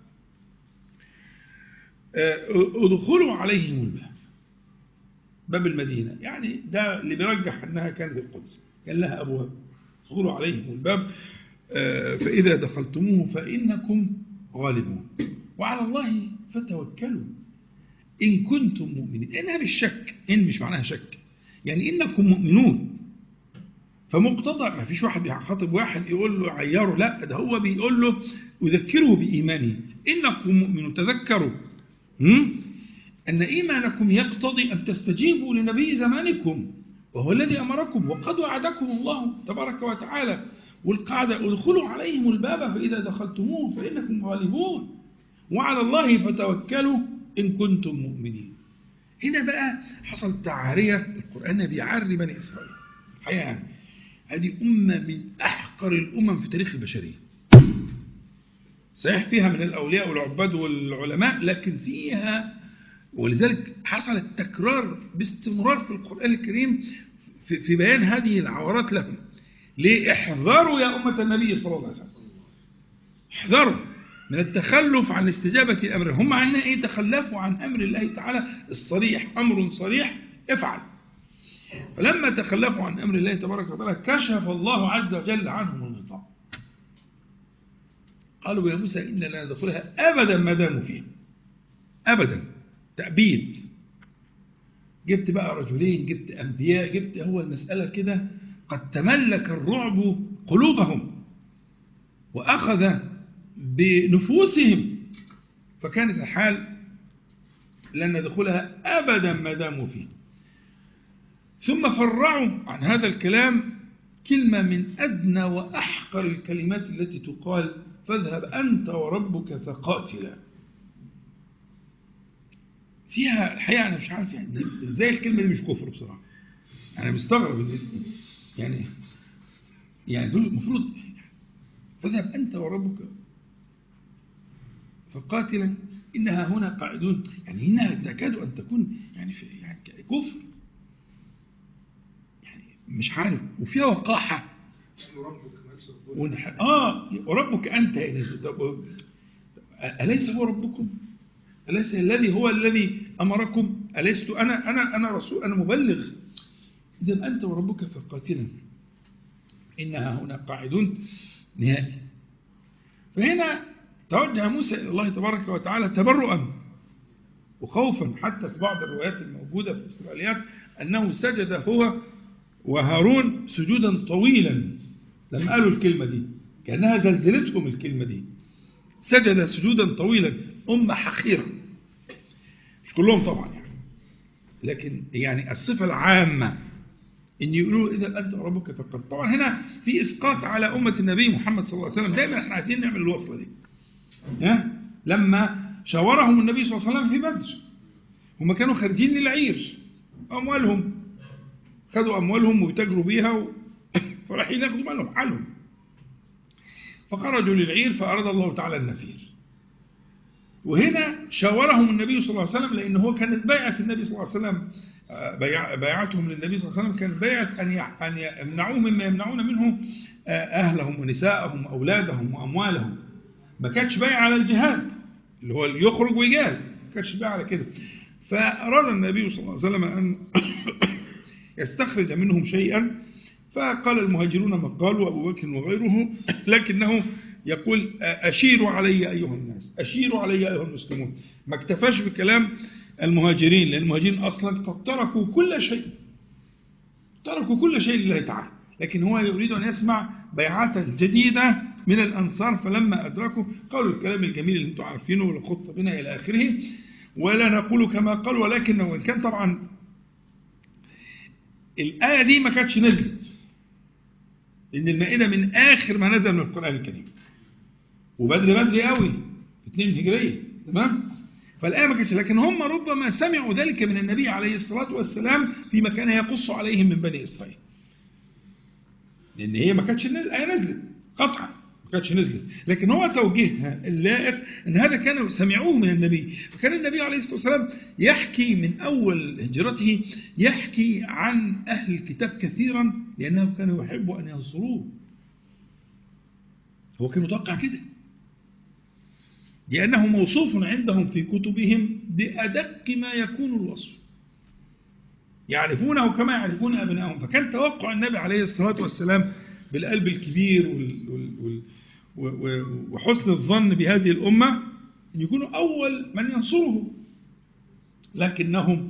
ادخلوا عليهم الباب باب المدينة يعني ده اللي بيرجح أنها كانت القدس كان لها أبواب ادخلوا عليهم الباب فإذا دخلتموه فإنكم غالبون وعلى الله فتوكلوا إن كنتم مؤمنين إنها بالشك إن مش معناها شك يعني إنكم مؤمنون فمقتضى ما فيش واحد بيخاطب واحد يقول له عيره لا ده هو بيقول له يذكره بإيمانه إنكم مؤمنون تذكروا أن إيمانكم يقتضي أن تستجيبوا لنبي زمانكم وهو الذي أمركم وقد وعدكم الله تبارك وتعالى والقاعدة ادخلوا عليهم الباب فإذا دخلتموه فإنكم غالبون وعلى الله فتوكلوا إن كنتم مؤمنين هنا بقى حصل تعارية القرآن بيعري بني إسرائيل حقيقة يعني هذه أمة من أحقر الأمم في تاريخ البشرية صحيح فيها من الأولياء والعباد والعلماء لكن فيها ولذلك حصل التكرار باستمرار في القرآن الكريم في بيان هذه العورات لهم ليه احذروا يا أمة النبي صلى الله عليه وسلم احذروا من التخلف عن استجابة الأمر هم عنا إيه تخلفوا عن أمر الله تعالى الصريح أمر صريح افعل فلما تخلفوا عن أمر الله تبارك وتعالى كشف الله عز وجل عنهم الغطاء قالوا يا موسى إن لا ندخلها أبدا ما داموا فيها أبدا تأبيد جبت بقى رجلين جبت أنبياء جبت هو المسألة كده قد تملك الرعب قلوبهم وأخذ بنفوسهم فكانت الحال لن ندخلها أبدا ما داموا فيه ثم فرعوا عن هذا الكلام كلمة من أدنى وأحقر الكلمات التي تقال فاذهب أنت وربك فقاتلا فيها الحقيقة أنا مش عارف يعني إزاي الكلمة دي مش كفر بصراحة أنا مستغرب يعني يعني دول المفروض فاذهب أنت وربك فقاتلا إنها هنا قاعدون يعني إنها تكاد أن تكون يعني في يعني كفر يعني مش عارف وفيها وقاحة ونح... آه وربك أنت يعني أليس هو ربكم أليس الذي هو الذي أمركم أليست أنا أنا أنا رسول أنا مبلغ إذا أنت وربك فقاتلا إنها هنا قاعدون نهائي فهنا توجه موسى إلى الله تبارك وتعالى تبرؤا وخوفا حتى في بعض الروايات الموجودة في الإسرائيليات أنه سجد هو وهارون سجودا طويلا لما قالوا الكلمة دي كأنها زلزلتهم الكلمة دي سجد سجودا طويلا أمة حقيرة مش كلهم طبعا يعني لكن يعني الصفة العامة ان يقولوا اذا انت ربك فقد طبعا هنا في اسقاط على امه النبي محمد صلى الله عليه وسلم دايما احنا عايزين نعمل الوصله دي ها لما شاورهم النبي صلى الله عليه وسلم في بدر هم كانوا خارجين للعير اموالهم خدوا اموالهم ويتاجروا بيها و... فرايحين ياخدوا مالهم حالهم فخرجوا للعير فاراد الله تعالى النفير وهنا شاورهم النبي صلى الله عليه وسلم لان هو كانت بيعه النبي صلى الله عليه وسلم بيعتهم للنبي صلى الله عليه وسلم كانت بيعة أن يمنعوه مما يمنعون منه أهلهم ونساءهم وأولادهم وأموالهم ما كانتش بيعة على الجهاد اللي هو اللي يخرج ويجاهد ما كانتش بيعة على كده فأراد النبي صلى الله عليه وسلم أن يستخرج منهم شيئا فقال المهاجرون ما قالوا أبو بكر وغيره لكنه يقول أشيروا علي أيها الناس أشيروا علي أيها المسلمون ما اكتفاش بكلام المهاجرين لأن المهاجرين أصلا قد تركوا كل شيء تركوا كل شيء لله تعالى لكن هو يريد أن يسمع بيعات جديدة من الأنصار فلما أدركوا قالوا الكلام الجميل اللي انتم عارفينه والخطة بنا إلى آخره ولا نقول كما قال ولكن وإن كان طبعا الآية دي ما كانتش نزلت إن المائدة من آخر ما نزل من القرآن الكريم وبدري بدري قوي 2 هجرية تمام فالآية ما كانتش لكن هم ربما سمعوا ذلك من النبي عليه الصلاة والسلام فيما كان يقص عليهم من بني إسرائيل لأن هي ما كانتش الآية نزلت قطعا ما كانتش نزلت لكن هو توجيهها اللائق أن هذا كانوا سمعوه من النبي فكان النبي عليه الصلاة والسلام يحكي من أول هجرته يحكي عن أهل الكتاب كثيرا لأنه كان يحب أن ينصروه هو كان متوقع كده لأنه موصوف عندهم في كتبهم بأدق ما يكون الوصف يعرفونه كما يعرفون أبنائهم فكان توقع النبي عليه الصلاة والسلام بالقلب الكبير وال وال وحسن الظن بهذه الأمة أن يكونوا أول من ينصره لكنهم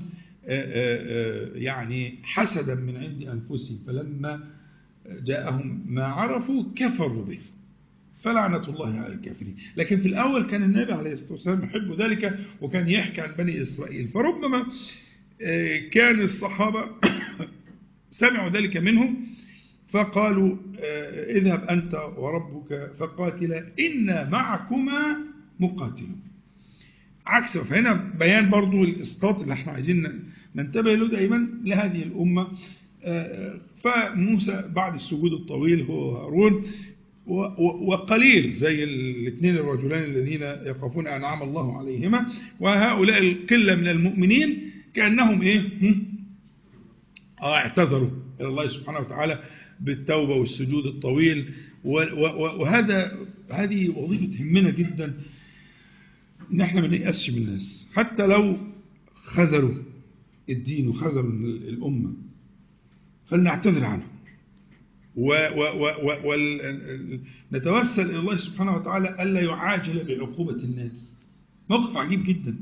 يعني حسدا من عند أنفسهم فلما جاءهم ما عرفوا كفروا به فلعنة الله على الكافرين لكن في الأول كان النبي عليه الصلاة والسلام يحب ذلك وكان يحكي عن بني إسرائيل فربما كان الصحابة سمعوا ذلك منهم فقالوا اذهب أنت وربك فقاتلا إنا معكما مقاتلون عكس فهنا بيان برضو الإسقاط اللي احنا عايزين ننتبه له دائما لهذه الأمة فموسى بعد السجود الطويل هو هارون وقليل زي الاثنين الرجلان الذين يخافون أنعم الله عليهما وهؤلاء القلة من المؤمنين كأنهم إيه آه اعتذروا إلى الله سبحانه وتعالى بالتوبة والسجود الطويل وهذا هذه وظيفة تهمنا جدا ان احنا ما نيأسش من الناس حتى لو خذلوا الدين وخذلوا الأمة فلنعتذر عنهم ونتوسل إلى الله سبحانه وتعالى ألا يعاجل بعقوبة الناس موقف عجيب جدا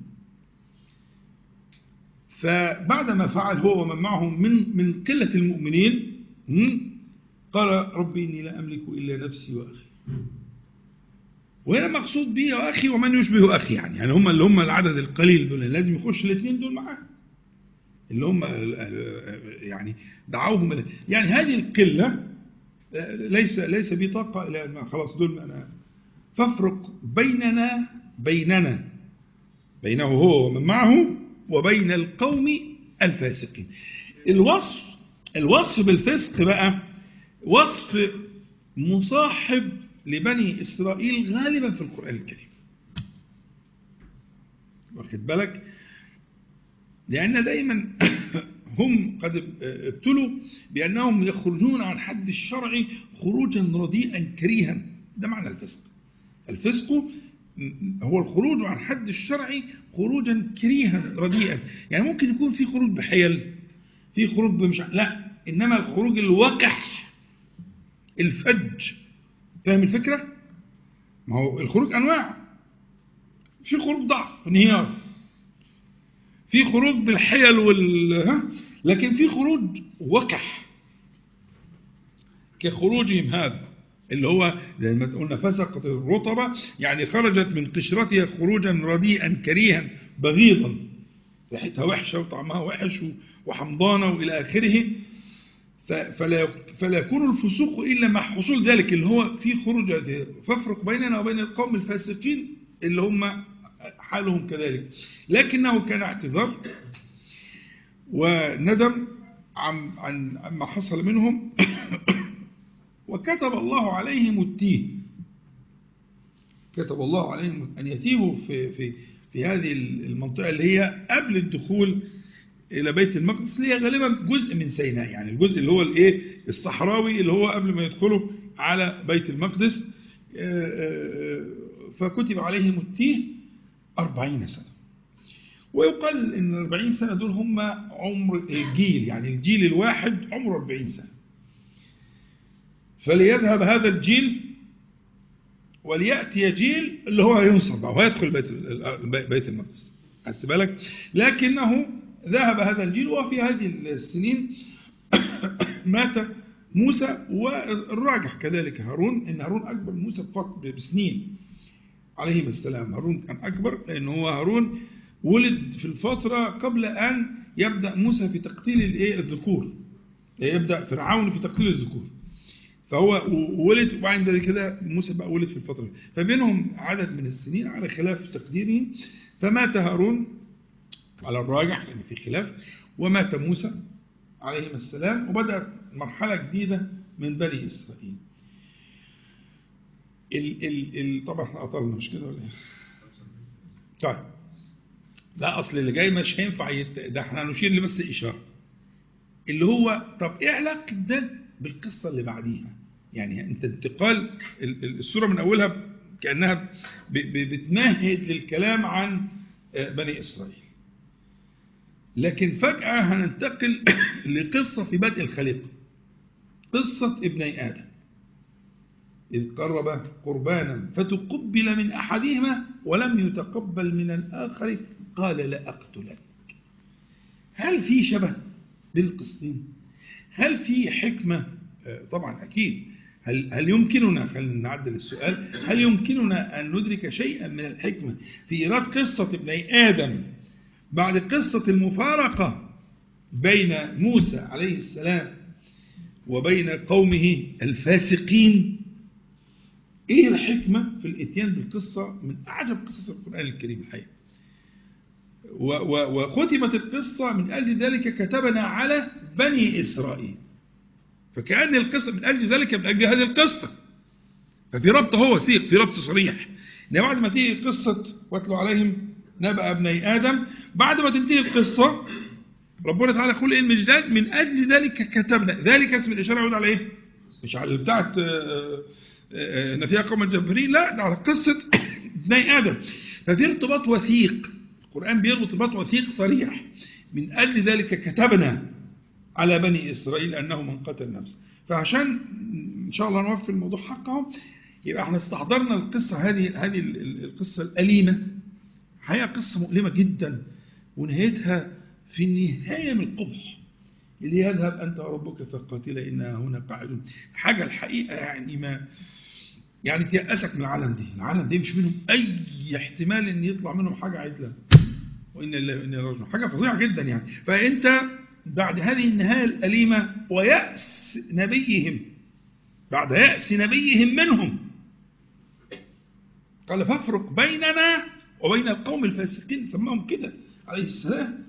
فبعدما فعل هو ومن معه من من قلة المؤمنين قال ربي إني لا أملك إلا نفسي وأخي وهنا مقصود به أخي ومن يشبه أخي يعني يعني هم اللي هم العدد القليل دول لازم يخش الاثنين دول معاه اللي هم يعني دعوهم يعني هذه القلة ليس ليس بي طاقة إلى ما خلاص دول أنا فافرق بيننا بيننا بينه هو ومن معه وبين القوم الفاسقين الوصف الوصف بالفسق بقى وصف مصاحب لبني إسرائيل غالبا في القرآن الكريم واخد بالك لأن دايما هم قد ابتلوا بأنهم يخرجون عن حد الشرع خروجا رديئا كريها ده معنى الفسق الفسق هو الخروج عن حد الشرع خروجا كريها رديئا يعني ممكن يكون في خروج بحيل في خروج بمش لا إنما الخروج الوقح الفج فاهم الفكرة؟ ما هو الخروج أنواع في خروج ضعف انهيار في خروج بالحيل وال ها لكن في خروج وقح كخروجهم هذا اللي هو زي ما قلنا فسقت الرطبة يعني خرجت من قشرتها خروجا رديئا كريها بغيضا ريحتها وحشة وطعمها وحش وحمضانة وإلى آخره فلا فلا يكون الفسوق إلا مع حصول ذلك اللي هو في خروج فافرق بيننا وبين القوم الفاسقين اللي هم حالهم كذلك لكنه كان اعتذار وندم عن عن ما حصل منهم وكتب الله عليهم التيه كتب الله عليهم أن يتيهوا في, في, في هذه المنطقة اللي هي قبل الدخول إلى بيت المقدس اللي هي غالبا جزء من سيناء يعني الجزء اللي هو الايه الصحراوي اللي هو قبل ما يدخلوا على بيت المقدس فكتب عليهم التيه أربعين سنة ويقال أن الأربعين سنة دول هم عمر الجيل يعني الجيل الواحد عمره أربعين سنة فليذهب هذا الجيل وليأتي جيل اللي هو ينصر أو هيدخل بيت بيت المقدس خدت بالك لكنه ذهب هذا الجيل وفي هذه السنين مات موسى والراجح كذلك هارون ان هارون اكبر موسى بسنين عليه السلام هارون كان اكبر لان هو هارون ولد في الفتره قبل ان يبدا موسى في تقتيل الايه الذكور يبدا فرعون في تقتيل الذكور فهو و- ولد وبعد كده موسى بقى ولد في الفترة دي فبينهم عدد من السنين على خلاف تقديره فمات هارون على الراجح لأن في خلاف ومات موسى عليهما السلام وبدأت مرحلة جديدة من بني إسرائيل ال ال ال طبعا احنا قطرنا مش كده ولا ايه؟ طيب لا اصل اللي جاي مش هينفع يت... ده احنا هنشير لبس اشاره اللي هو طب ايه علاقه ده بالقصه اللي بعديها؟ يعني انت انتقال ال- ال- السوره من اولها كانها ب... ب... بتمهد للكلام عن آه، بني اسرائيل. لكن فجاه هننتقل لقصه في بدء الخليقه. قصه ابني ادم. إذ قرب قربانا فتقبل من أحدهما ولم يتقبل من الآخر قال لأقتلنك هل في شبه بين القصتين؟ هل في حكمة؟ آه، طبعا أكيد هل, هل يمكننا خلينا نعدل السؤال هل يمكننا أن ندرك شيئا من الحكمة في إيراد قصة ابني آدم بعد قصة المفارقة بين موسى عليه السلام وبين قومه الفاسقين ايه الحكمه في الاتيان بالقصه من اعجب قصص القران الكريم الحقيقه و- و- وختمت القصه من اجل ذلك كتبنا على بني اسرائيل فكأن القصه من اجل ذلك من اجل هذه القصه ففي ربط هو وثيق في ربط صريح ان بعد ما تيجي قصه واتلو عليهم نبأ ابني ادم بعد ما تنتهي القصه ربنا تعالى يقول ايه المجداد من اجل ذلك كتبنا ذلك اسم الاشاره يعود على ايه؟ مش على بتاعت آه، آه، ان فيها قوم الجبارين لا ده على قصه ابني ادم ففي ارتباط وثيق القران بيربط ارتباط وثيق صريح من اجل ذلك كتبنا على بني اسرائيل انه من قتل نفسه فعشان ان شاء الله نوفي الموضوع حقه يبقى احنا استحضرنا القصه هذه هذه ال- ال- القصه الاليمه حقيقه قصه مؤلمه جدا ونهايتها في النهايه من القبح اللي يذهب انت وربك فقاتلا انا هنا قاعدون حاجه الحقيقه يعني ما يعني تيأسك من العالم دي العالم دي مش منهم اي احتمال ان يطلع منهم حاجه عدله وان الله وان الله راجعون حاجه فظيعه جدا يعني فانت بعد هذه النهايه الاليمه ويأس نبيهم بعد يأس نبيهم منهم قال فافرق بيننا وبين القوم الفاسقين سماهم كده عليه السلام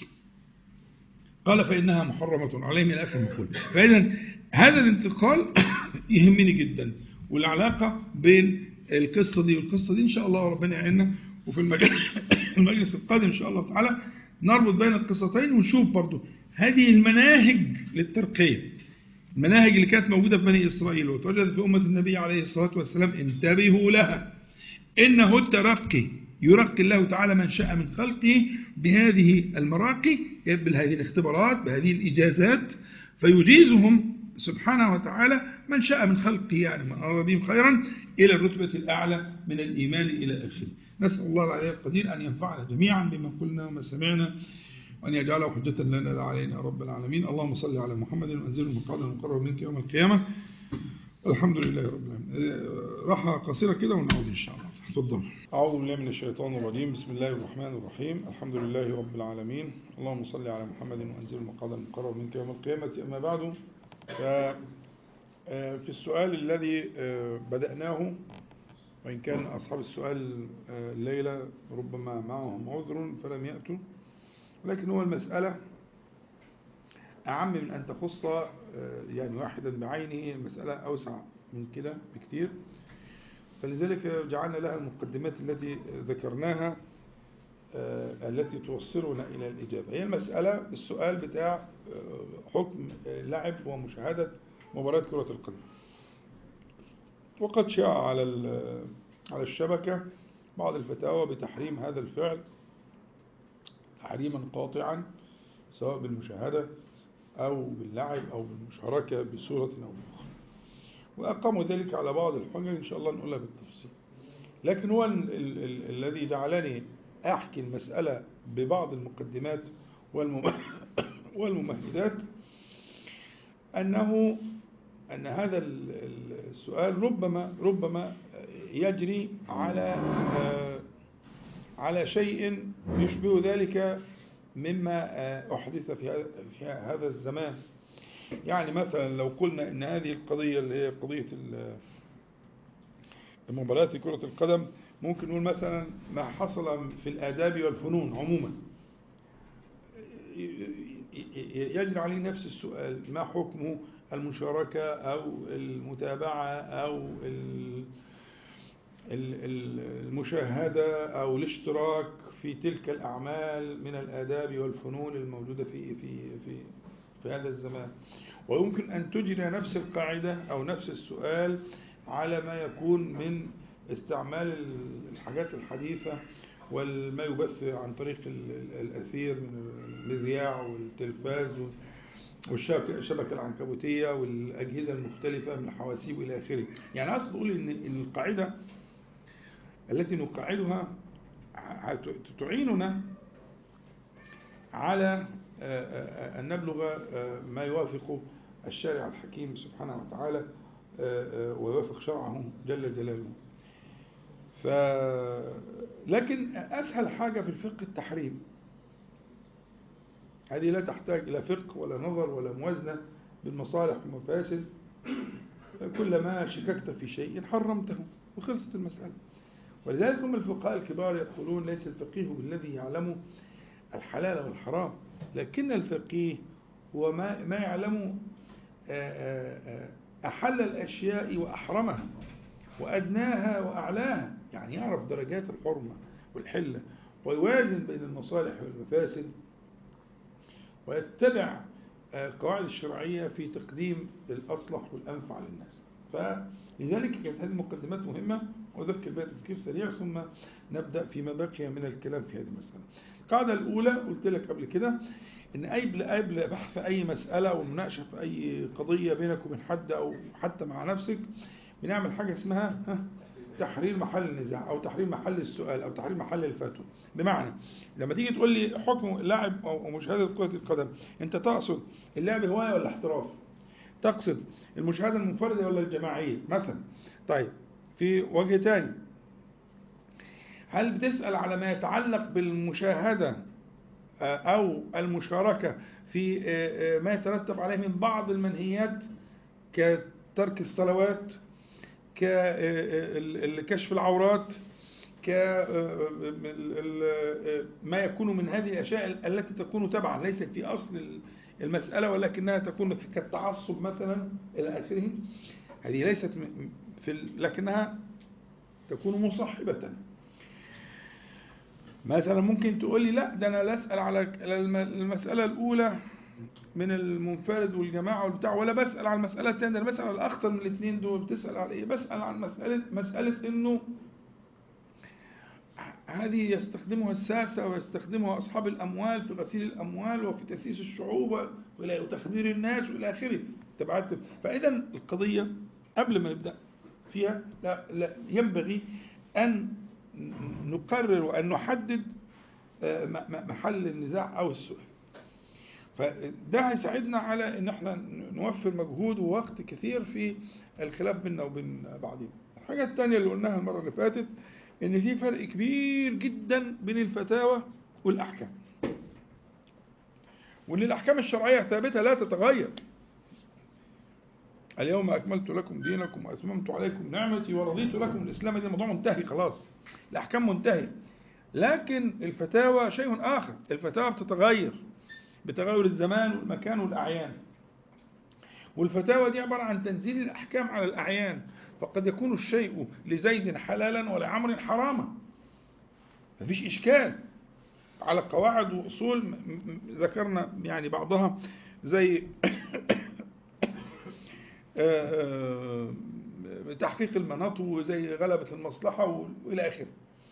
قال فإنها محرمة عليهم إلى آخر المقول فإذا هذا الانتقال يهمني جدا والعلاقة بين القصة دي والقصة دي إن شاء الله ربنا يعيننا وفي المجلس, المجلس القادم إن شاء الله تعالى نربط بين القصتين ونشوف برضو هذه المناهج للترقية المناهج اللي كانت موجودة في بني إسرائيل وتوجدت في أمة النبي عليه الصلاة والسلام انتبهوا لها إنه الترقي يرقي الله تعالى من شاء من خلقه بهذه المراقي بهذه الاختبارات بهذه الإجازات فيجيزهم سبحانه وتعالى من شاء من خلقه يعني من أراد بهم خيرا إلى الرتبة الأعلى من الإيمان إلى آخره نسأل الله العلي القدير أن ينفعنا جميعا بما قلنا وما سمعنا وأن يجعله حجة لنا لا علينا يا رب العالمين اللهم صل على محمد وأنزل المقعد المقرب منك يوم القيامة الحمد لله رب العالمين راحة قصيرة كده ونعود إن شاء الله تفضل أعوذ بالله من الشيطان الرجيم بسم الله الرحمن الرحيم الحمد لله رب العالمين اللهم صل على محمد وأنزل المقعد المقرب منك يوم القيامة أما بعد ف في السؤال الذي بدأناه وإن كان أصحاب السؤال الليلة ربما معهم عذر فلم يأتوا لكن هو المسألة أعم من أن تخص يعني واحدا بعينه المسألة أوسع من كده بكثير فلذلك جعلنا لها المقدمات التي ذكرناها التي توصلنا إلى الإجابة هي المسألة السؤال بتاع حكم لعب ومشاهدة مباراة كرة القدم وقد شاع على على الشبكة بعض الفتاوى بتحريم هذا الفعل تحريما قاطعا سواء بالمشاهدة أو باللعب أو بالمشاركة بصورة أو بأخرى وأقاموا ذلك على بعض الحجج إن شاء الله نقولها بالتفصيل لكن هو ال ال ال الذي جعلني أحكي المسألة ببعض المقدمات والممهدات أنه أن هذا السؤال ربما ربما يجري على على شيء يشبه ذلك مما أحدث في هذا الزمان يعني مثلا لو قلنا ان هذه القضية اللي هي قضية المباريات كرة القدم ممكن نقول مثلا ما حصل في الآداب والفنون عموما يجري عليه نفس السؤال ما حكم المشاركة أو المتابعة أو المشاهدة أو الاشتراك في تلك الأعمال من الآداب والفنون الموجودة في في في في هذا الزمان ويمكن أن تجري نفس القاعدة أو نفس السؤال على ما يكون من استعمال الحاجات الحديثة وما يبث عن طريق الأثير من المذياع والتلفاز والشبكة العنكبوتية والأجهزة المختلفة من الحواسيب إلى آخره يعني أصل أقول إن القاعدة التي نقاعدها تعيننا على أن نبلغ ما يوافق الشارع الحكيم سبحانه وتعالى ويوافق شرعه جل جلاله ف لكن أسهل حاجة في الفقه التحريم هذه لا تحتاج إلى فقه ولا نظر ولا موازنة بالمصالح والمفاسد كلما شككت في شيء حرمته وخلصت المسألة ولذلك هم الفقهاء الكبار يقولون ليس الفقيه بالذي يعلم الحلال والحرام لكن الفقيه هو ما, ما يعلم أحل الأشياء وأحرمها وأدناها وأعلاها يعني يعرف درجات الحرمة والحلة ويوازن بين المصالح والمفاسد ويتبع القواعد الشرعية في تقديم الأصلح والأنفع للناس فلذلك كانت هذه المقدمات مهمة وأذكر بها تذكير سريع ثم نبدأ فيما بقي من الكلام في هذه المسألة القاعدة الأولى قلت لك قبل كده إن قبل قبل بحث أي مسألة أو مناقشة في أي قضية بينك وبين حد أو حتى مع نفسك بنعمل حاجة اسمها تحرير محل النزاع أو تحرير محل السؤال أو تحرير محل الفتوى بمعنى لما تيجي تقول لي حكم اللاعب أو مشاهدة كرة القدم أنت تقصد اللعب هواية ولا احتراف تقصد المشاهدة المنفردة ولا الجماعية مثلا طيب في وجه تاني هل بتسأل على ما يتعلق بالمشاهدة أو المشاركة في ما يترتب عليه من بعض المنهيات كترك الصلوات ككشف العورات ك ما يكون من هذه الأشياء التي تكون تبعا ليست في أصل المسألة ولكنها تكون كالتعصب مثلا إلى آخره هذه ليست في لكنها تكون مصاحبة مثلا ممكن تقول لي لا ده أنا لا أسأل على المسألة الأولى من المنفرد والجماعة والبتاع ولا بسأل على المسألة الثانية أنا بسأل على الأخطر من الاثنين دول بتسأل على إيه بسأل عن مسألة مسألة إنه هذه يستخدمها الساسة ويستخدمها أصحاب الأموال في غسيل الأموال وفي تأسيس الشعوب وتخدير الناس وإلى آخره تبعت فإذا القضية قبل ما نبدأ فيها لا, لا ينبغي أن نقرر وأن نحدد محل النزاع أو السؤال فده هيساعدنا على ان احنا نوفر مجهود ووقت كثير في الخلاف بيننا وبين بعضنا. الحاجة الثانية اللي قلناها المرة اللي فاتت ان في فرق كبير جدا بين الفتاوى والاحكام. وان الاحكام الشرعية ثابتة لا تتغير. اليوم اكملت لكم دينكم واتممت عليكم نعمتي ورضيت لكم الاسلام دي موضوع منتهي خلاص. الاحكام منتهية. لكن الفتاوى شيء اخر، الفتاوى بتتغير بتغير الزمان والمكان والأعيان والفتاوى دي عبارة عن تنزيل الأحكام على الأعيان فقد يكون الشيء لزيد حلالا ولعمر حراما مفيش إشكال على قواعد وأصول ذكرنا يعني بعضها زي تحقيق المناط وزي غلبة المصلحة وإلى آخره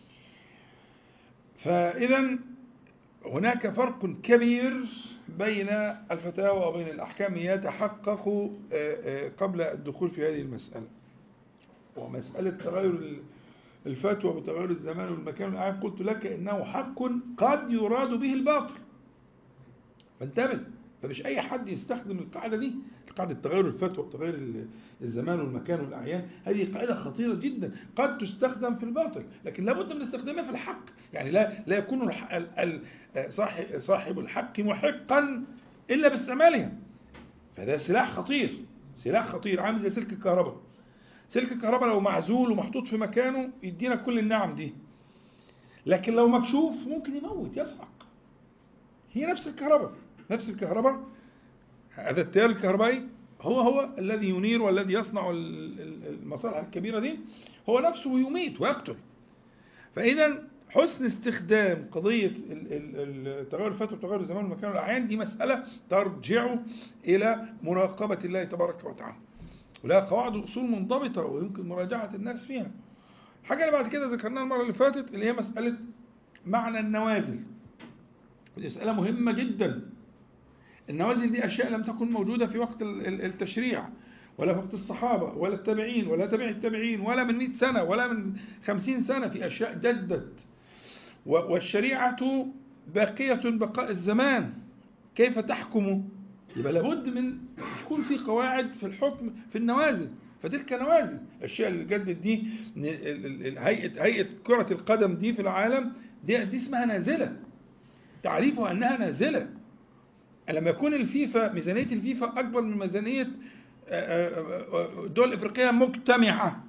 فإذا هناك فرق كبير بين الفتاوى وبين الأحكام يتحقق قبل الدخول في هذه المسألة ومسألة تغير الفتوى بتغير الزمان والمكان والأعيان قلت لك إنه حق قد يراد به الباطل فانتبه فمش أي حد يستخدم القاعدة دي قاعدة تغير الفتوى وتغير الزمان والمكان والأعيان هذه قاعدة خطيرة جدا قد تستخدم في الباطل لكن لابد من استخدامها في الحق يعني لا لا يكون صاحب صاحب الحق محقا إلا باستعمالها فده سلاح خطير سلاح خطير عامل زي سلك الكهرباء سلك الكهرباء لو معزول ومحطوط في مكانه يدينا كل النعم دي لكن لو مكشوف ممكن يموت يصعق هي نفس الكهرباء نفس الكهرباء هذا التيار الكهربائي هو هو الذي ينير والذي يصنع المصالح الكبيرة دي هو نفسه يميت ويقتل فإذا حسن استخدام قضية تغير الفترة وتغير الزمان والمكان والأعيان دي مسألة ترجع إلى مراقبة الله تبارك وتعالى ولها قواعد وأصول منضبطة ويمكن مراجعة الناس فيها حاجة اللي بعد كده ذكرناها المرة اللي فاتت اللي هي مسألة معنى النوازل ودي مسألة مهمة جدا النوازل دي أشياء لم تكن موجودة في وقت التشريع ولا في وقت الصحابة ولا التابعين ولا تابع التابعين ولا من 100 سنة ولا من 50 سنة في أشياء جدت والشريعة باقية بقاء الزمان كيف تحكم يبقى لابد من يكون في قواعد في الحكم في النوازل فتلك نوازل الاشياء اللي جدت دي هيئه هيئه كره القدم دي في العالم دي, دي اسمها نازله تعريفها انها نازله لما يكون الفيفا ميزانيه الفيفا اكبر من ميزانيه الدول الافريقيه مجتمعه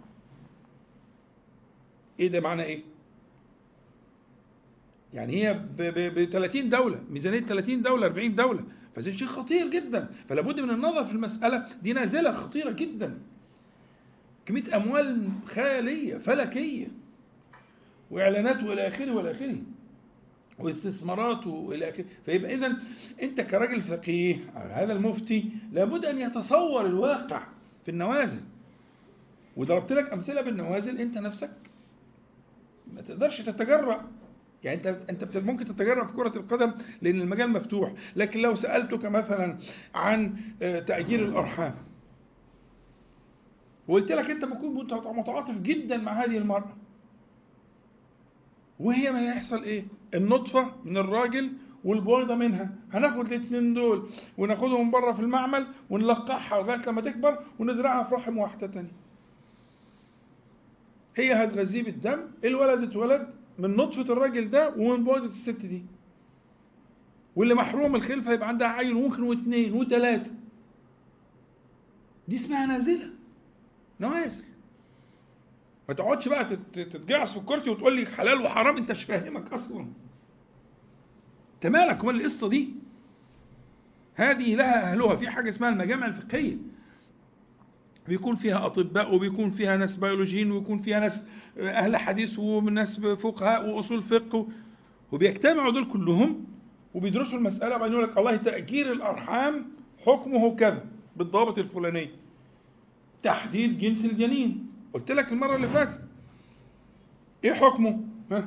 ايه ده معنى ايه يعني هي ب 30 دوله ميزانيه 30 دوله 40 دوله فده شيء خطير جدا فلا بد من النظر في المساله دي نازله خطيره جدا كميه اموال خياليه فلكيه واعلانات والى اخره والى اخره واستثمارات والى اخره فيبقى اذا انت كراجل فقيه هذا المفتي لابد ان يتصور الواقع في النوازل وضربت لك امثله بالنوازل انت نفسك ما تقدرش تتجرأ يعني انت انت ممكن تتجرأ في كرة القدم لأن المجال مفتوح، لكن لو سألتك مثلا عن تأجير الأرحام وقلت لك انت ممكن متعاطف جدا مع هذه المرأة وهي ما يحصل ايه؟ النطفة من الراجل والبويضة منها هناخد الاثنين دول وناخدهم بره في المعمل ونلقحها لغاية لما تكبر ونزرعها في رحم واحدة تانية. هي هتغذيه بالدم الولد اتولد من نطفة الراجل ده ومن بويضة الست دي. واللي محروم الخلفة يبقى عندها عيل وممكن واثنين وثلاثة. دي اسمها نازلة. نوازل. ما تقعدش بقى تتجعص في الكرسي وتقول لي حلال وحرام انت مش فاهمك اصلا. انت مالك ومال القصه دي؟ هذه لها اهلها في حاجه اسمها المجامع الفقهيه. بيكون فيها اطباء وبيكون فيها ناس بيولوجيين ويكون فيها ناس اهل حديث وناس فقهاء واصول فقه وبيجتمعوا دول كلهم وبيدرسوا المساله وبعدين يقول لك والله تاجير الارحام حكمه كذا بالضابط الفلاني. تحديد جنس الجنين قلت لك المره اللي فاتت ايه حكمه؟ ها؟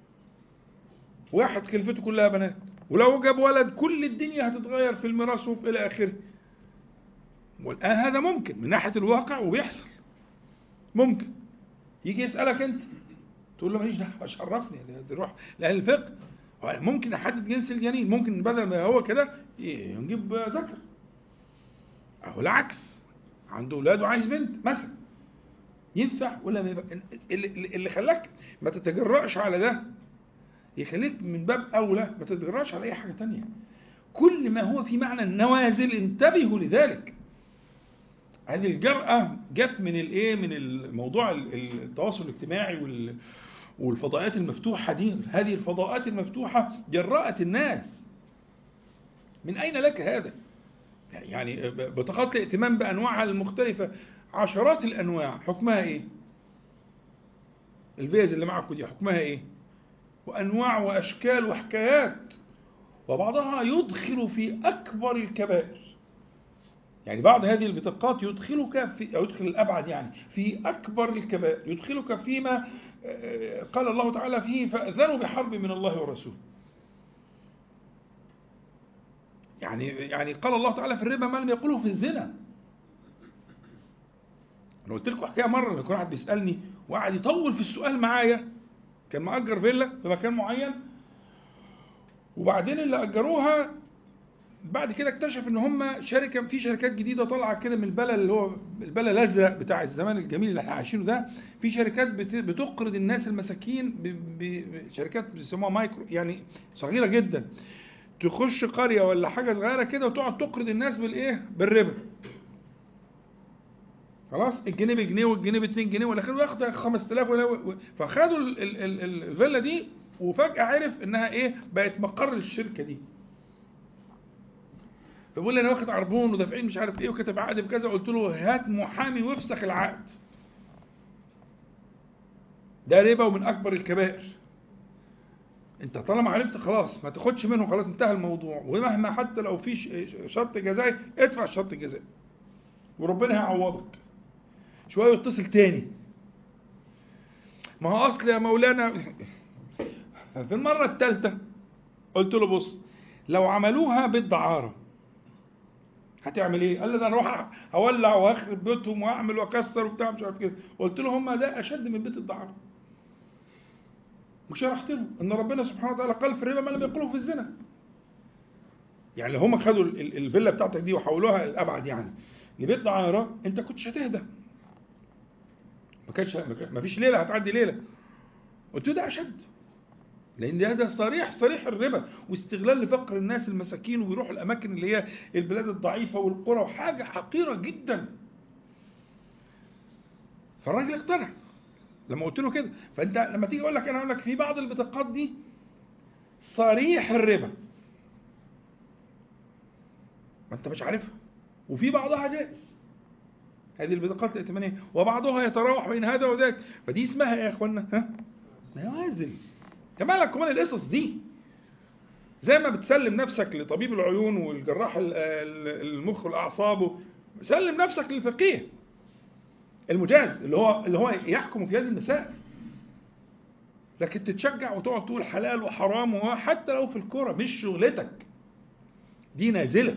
واحد خلفته كلها بنات ولو جاب ولد كل الدنيا هتتغير في الميراث وفي الى اخره والان هذا ممكن من ناحيه الواقع وبيحصل ممكن يجي يسالك انت تقول له ماليش دعوه مش عرفني تروح لاهل الفقه ممكن احدد جنس الجنين ممكن بدل ما هو كده نجيب ذكر او العكس عنده اولاد وعايز بنت مثلا ينفع ولا ما يبقى اللي خلاك ما تتجرأش على ده يخليك من باب اولى ما تتجرأش على اي حاجه تانية كل ما هو في معنى النوازل انتبهوا لذلك هذه الجرأة جت من الايه من الموضوع التواصل الاجتماعي والفضاءات المفتوحة دي هذه الفضاءات المفتوحة جرأت الناس من أين لك هذا يعني بطاقات الائتمان بأنواعها المختلفة عشرات الأنواع حكمها إيه الفيز اللي معكم دي حكمها إيه وأنواع وأشكال وحكايات وبعضها يدخل في أكبر الكبائر يعني بعض هذه البطاقات يدخلك في أو يدخل الأبعد يعني في أكبر الكبائر يدخلك فيما قال الله تعالى فيه فأذنوا بحرب من الله ورسوله يعني يعني قال الله تعالى في الربا ما لم يقوله في الزنا انا قلت لكم حكايه مره لما كان واحد بيسالني وقعد يطول في السؤال معايا كان مأجر فيلا في مكان معين وبعدين اللي اجروها بعد كده اكتشف ان هم شركه في شركات جديده طالعه كده من البلد اللي هو البلد الازرق بتاع الزمان الجميل اللي احنا عايشينه ده في شركات بتقرض الناس المساكين بشركات بيسموها مايكرو يعني صغيره جدا تخش قريه ولا حاجه صغيره كده وتقعد تقرض الناس بالايه بالربا خلاص الجنيه بجنيه والجنيه ب 2 جنيه ولا وياخد 5000 ولا و- فخدوا ال- ال- ال- ال- الفيلا دي وفجاه عرف انها ايه بقت مقر للشركه دي فبيقول لي انا واخد عربون ودافعين مش عارف ايه وكتب عقد بكذا قلت له هات محامي وافسخ العقد ده ربا ومن اكبر الكبائر انت طالما عرفت خلاص ما تاخدش منه خلاص انتهى الموضوع ومهما حتى لو في ش- شرط جزائي ادفع الشرط الجزائي وربنا هيعوضك شويه يتصل تاني ما هو اصل يا مولانا في المره الثالثه قلت له بص لو عملوها بالدعاره هتعمل ايه؟ قال لي ده انا اروح اولع واخرب بيوتهم واعمل واكسر وبتاع مش عارف كده قلت له هم ده اشد من بيت الدعاره وشرحت له ان ربنا سبحانه وتعالى قال في الربا ما لم يقله في الزنا يعني لو هم خدوا ال- ال- الفيلا بتاعتك دي وحولوها الابعد يعني لبيت دعاره انت كنتش هتهدى ما كانش ما فيش ليله هتعدي ليله قلت له ده اشد لان ده ده صريح صريح الربا واستغلال لفقر الناس المساكين وبيروحوا الاماكن اللي هي البلاد الضعيفه والقرى وحاجه حقيره جدا فالراجل اقتنع لما قلت له كده فانت لما تيجي اقول لك انا اقول لك في بعض البطاقات دي صريح الربا ما انت مش عارفها وفي بعضها جائز هذه البطاقات الائتمانيه وبعضها يتراوح بين هذا وذاك فدي اسمها ايه يا اخوانا ها نوازل انت مالك كمان القصص دي زي ما بتسلم نفسك لطبيب العيون والجراح ال- ال- المخ والاعصاب سلم نفسك للفقيه المجاز اللي هو اللي هو يحكم في هذه المسائل لكن تتشجع وتقعد تقول حلال وحرام وحتى لو في الكوره مش شغلتك دي نازله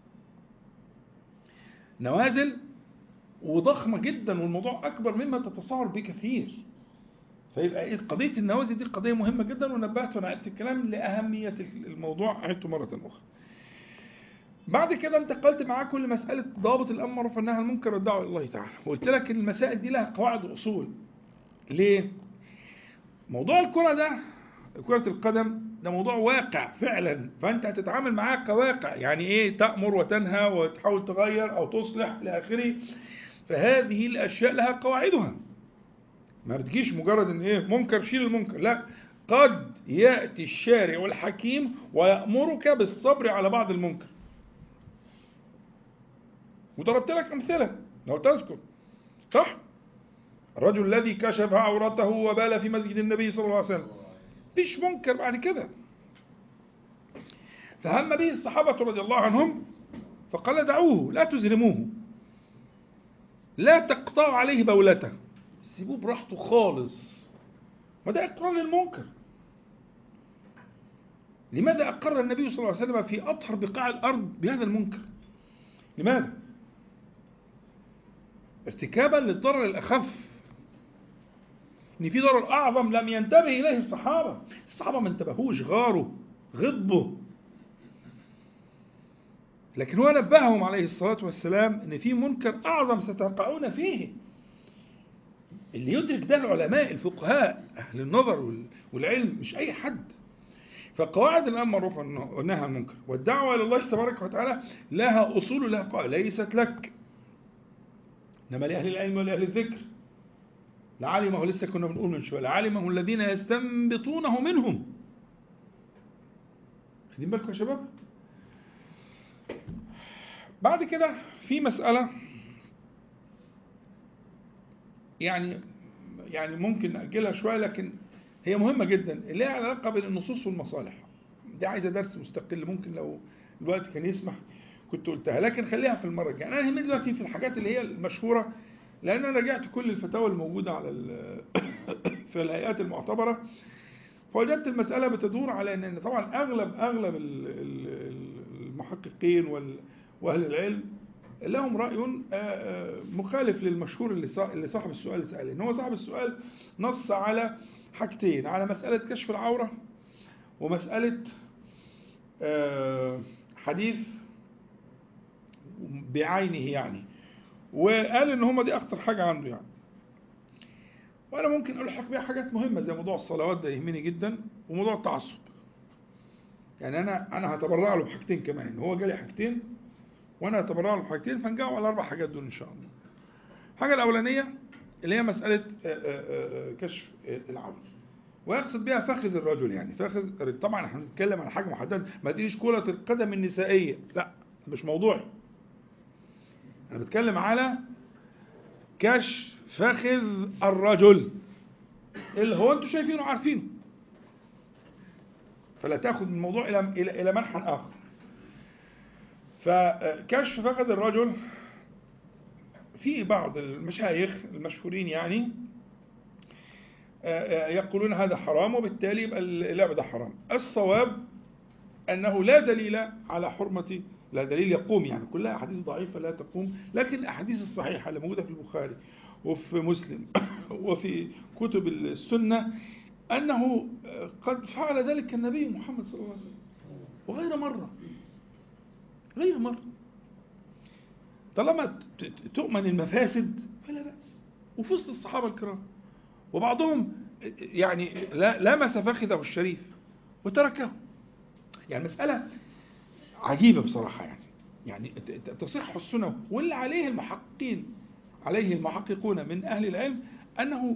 نوازل وضخمه جدا والموضوع اكبر مما تتصور بكثير فيبقى ايه قضيه النوازل دي قضيه مهمه جدا ونبهت وانا عدت الكلام لاهميه الموضوع عدته مره اخرى بعد كده انتقلت معاكم لمساله ضابط الامر والمعروف والنهي عن المنكر والدعوه الى الله تعالى وقلت لك ان المسائل دي لها قواعد واصول ليه موضوع الكره ده كره القدم ده موضوع واقع فعلا فانت هتتعامل معاه كواقع يعني ايه تامر وتنهى وتحاول تغير او تصلح الى اخره فهذه الاشياء لها قواعدها ما بتجيش مجرد ان ايه منكر شيل المنكر لا قد ياتي الشارع الحكيم ويامرك بالصبر على بعض المنكر وضربت لك امثله لو تذكر صح الرجل الذي كشف عورته وبال في مسجد النبي صلى الله عليه وسلم مفيش منكر بعد كده فهم به الصحابة رضي الله عنهم فقال دعوه لا تزرموه لا تقطعوا عليه بولته سيبوه براحته خالص ما ده إقرار للمنكر لماذا أقر النبي صلى الله عليه وسلم في أطهر بقاع الأرض بهذا المنكر لماذا ارتكابا للضرر الأخف ان في ضرر اعظم لم ينتبه اليه الصحابه الصحابه ما انتبهوش غاروا غضبوا لكن هو نبههم عليه الصلاه والسلام ان في منكر اعظم ستقعون فيه اللي يدرك ده العلماء الفقهاء اهل النظر وال- والعلم مش اي حد فقواعد الامر معروف والنهي عن المنكر والدعوه الى الله تبارك وتعالى لها اصول لها قواعد ليست لك انما لاهل العلم ولاهل الذكر لعلمه لسه كنا بنقول من شويه لعلمه الذين يستنبطونه منهم واخدين بالكم يا شباب بعد كده في مسألة يعني يعني ممكن نأجلها شوية لكن هي مهمة جدا اللي لها علاقة بين النصوص والمصالح دي عايزة درس مستقل ممكن لو الوقت كان يسمح كنت قلتها لكن خليها في المرة الجاية أنا يهمني دلوقتي في الحاجات اللي هي المشهورة لأن أنا رجعت كل الفتاوى الموجودة على ال- في الهيئات المعتبرة فوجدت المسألة بتدور على أن طبعا أغلب أغلب ال- ال- المحققين وال- وأهل العلم لهم رأي آه، آه، مخالف للمشهور اللي صا- اللي صاحب السؤال سأله إن هو صاحب السؤال نص على حاجتين على مسألة كشف العورة ومسألة آه، حديث بعينه يعني وقال ان هم دي اخطر حاجه عنده يعني وانا ممكن الحق بيها حاجات مهمه زي موضوع الصلوات ده يهمني جدا وموضوع التعصب يعني انا انا هتبرع له بحاجتين كمان يعني هو جالي حاجتين وانا هتبرع له بحاجتين فنجاوب على الاربع حاجات دول ان شاء الله الحاجه الاولانيه اللي هي مساله آه، آه، آه، كشف آه، العوره ويقصد بها فخذ الرجل يعني فخذ طبعا احنا بنتكلم عن حاجه محدده ما تقوليش كره القدم النسائيه لا مش موضوعي انا بتكلم على كشف فخذ الرجل اللي هو انتوا شايفينه وعارفينه فلا تاخذ من الموضوع الى الى الى منحى اخر فكشف فخذ الرجل في بعض المشايخ المشهورين يعني يقولون هذا حرام وبالتالي يبقى اللعب ده حرام الصواب أنه لا دليل على حرمة لا دليل يقوم يعني كلها أحاديث ضعيفة لا تقوم لكن الأحاديث الصحيحة اللي موجودة في البخاري وفي مسلم وفي كتب السنة أنه قد فعل ذلك النبي محمد صلى الله عليه وسلم وغير مرة غير مرة طالما تؤمن المفاسد فلا بأس وفي وسط الصحابة الكرام وبعضهم يعني لمس فخذه الشريف وتركه يعني مسألة عجيبة بصراحة يعني يعني تصح السنة واللي عليه المحققين عليه المحققون من أهل العلم أنه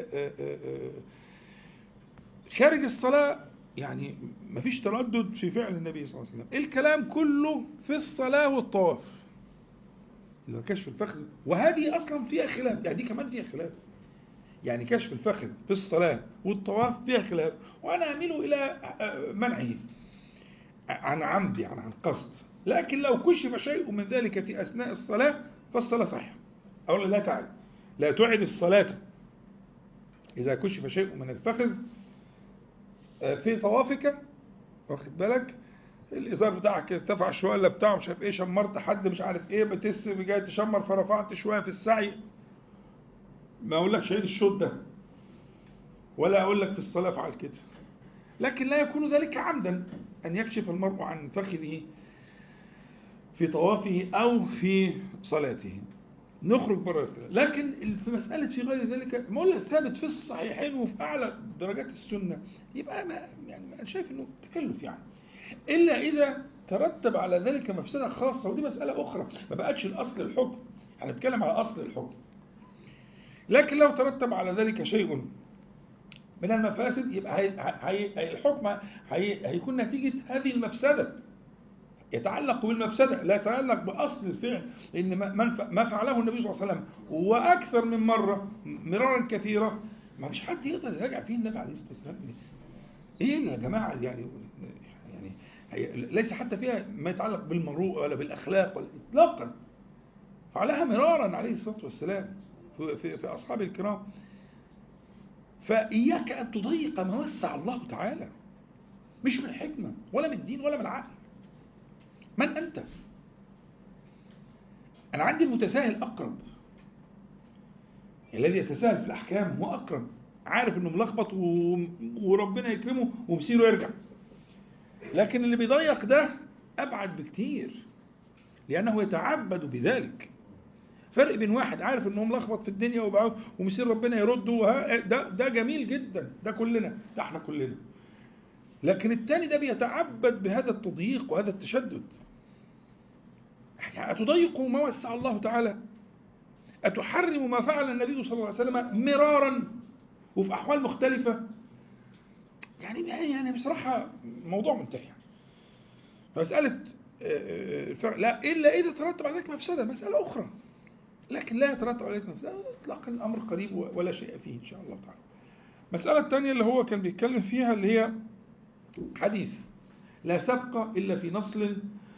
خارج الصلاة يعني ما فيش تردد في فعل النبي صلى الله عليه وسلم الكلام كله في الصلاة والطواف اللي هو كشف الفخذ وهذه أصلا فيها خلاف يعني دي كمان فيها خلاف يعني كشف الفخذ في الصلاة والطواف فيها خلاف وأنا أميل إلى منعه عن عمد يعني عن قصد لكن لو كشف شيء من ذلك في أثناء الصلاة فالصلاة صحيحة أو لا تعد لا تعد الصلاة إذا كشف شيء من الفخذ في طوافك واخد بالك الازار بتاعك ارتفع شويه ولا بتاع مش عارف ايه شمرت حد مش عارف ايه بتس جاي تشمر فرفعت شويه في السعي ما اقول لك شيل الشوط ده ولا اقول لك في الصلاه افعل كده لكن لا يكون ذلك عمدا ان يكشف المرء عن فخذه في طوافه او في صلاته نخرج بره الخلاف لكن في مسألة في غير ذلك مولا ثابت في الصحيحين وفي أعلى درجات السنة يبقى ما يعني أنا شايف إنه تكلف يعني إلا إذا ترتب على ذلك مفسدة خاصة ودي مسألة أخرى ما بقتش الأصل الحكم هنتكلم على أصل الحكم لكن لو ترتب على ذلك شيء من المفاسد يبقى هي هي الحكم هي هيكون نتيجة هذه المفسدة يتعلق بالمفسدة لا يتعلق بأصل الفعل لأن ما فعله النبي صلى الله عليه وسلم وأكثر من مرة مرارا كثيرة ما فيش حد يقدر يراجع فيه النبي عليه الصلاة والسلام إيه يا جماعة يعني يعني ليس حتى فيها ما يتعلق بالمروءة ولا بالأخلاق ولا إطلاقا فعلها مرارا عليه الصلاة والسلام في, في, في أصحاب الكرام فإياك أن تضيق ما وسع الله تعالى مش من الحكمة ولا من الدين ولا من العقل من أنت أنا عندي المتساهل أقرب الذي يتساهل في الأحكام هو أقرب عارف أنه ملخبط وربنا يكرمه ومسيره يرجع لكن اللي بيضيق ده أبعد بكتير لأنه يتعبد بذلك فرق بين واحد عارف انه ملخبط في الدنيا ومسير ربنا يرده ده ده جميل جدا ده كلنا ده احنا كلنا لكن الثاني ده بيتعبد بهذا التضييق وهذا التشدد يعني أتضيق ما وسع الله تعالى أتحرم ما فعل النبي صلى الله عليه وسلم مرارا وفي أحوال مختلفة يعني يعني بصراحة موضوع منتهي يعني. مسألة لا إلا إذا ترتب على ذلك مفسدة مسألة أخرى لكن لا يترتب على ذلك مفسدة إطلاقا الأمر قريب ولا شيء فيه إن شاء الله تعالى المسألة الثانية اللي هو كان بيتكلم فيها اللي هي حديث لا سبق إلا في نصل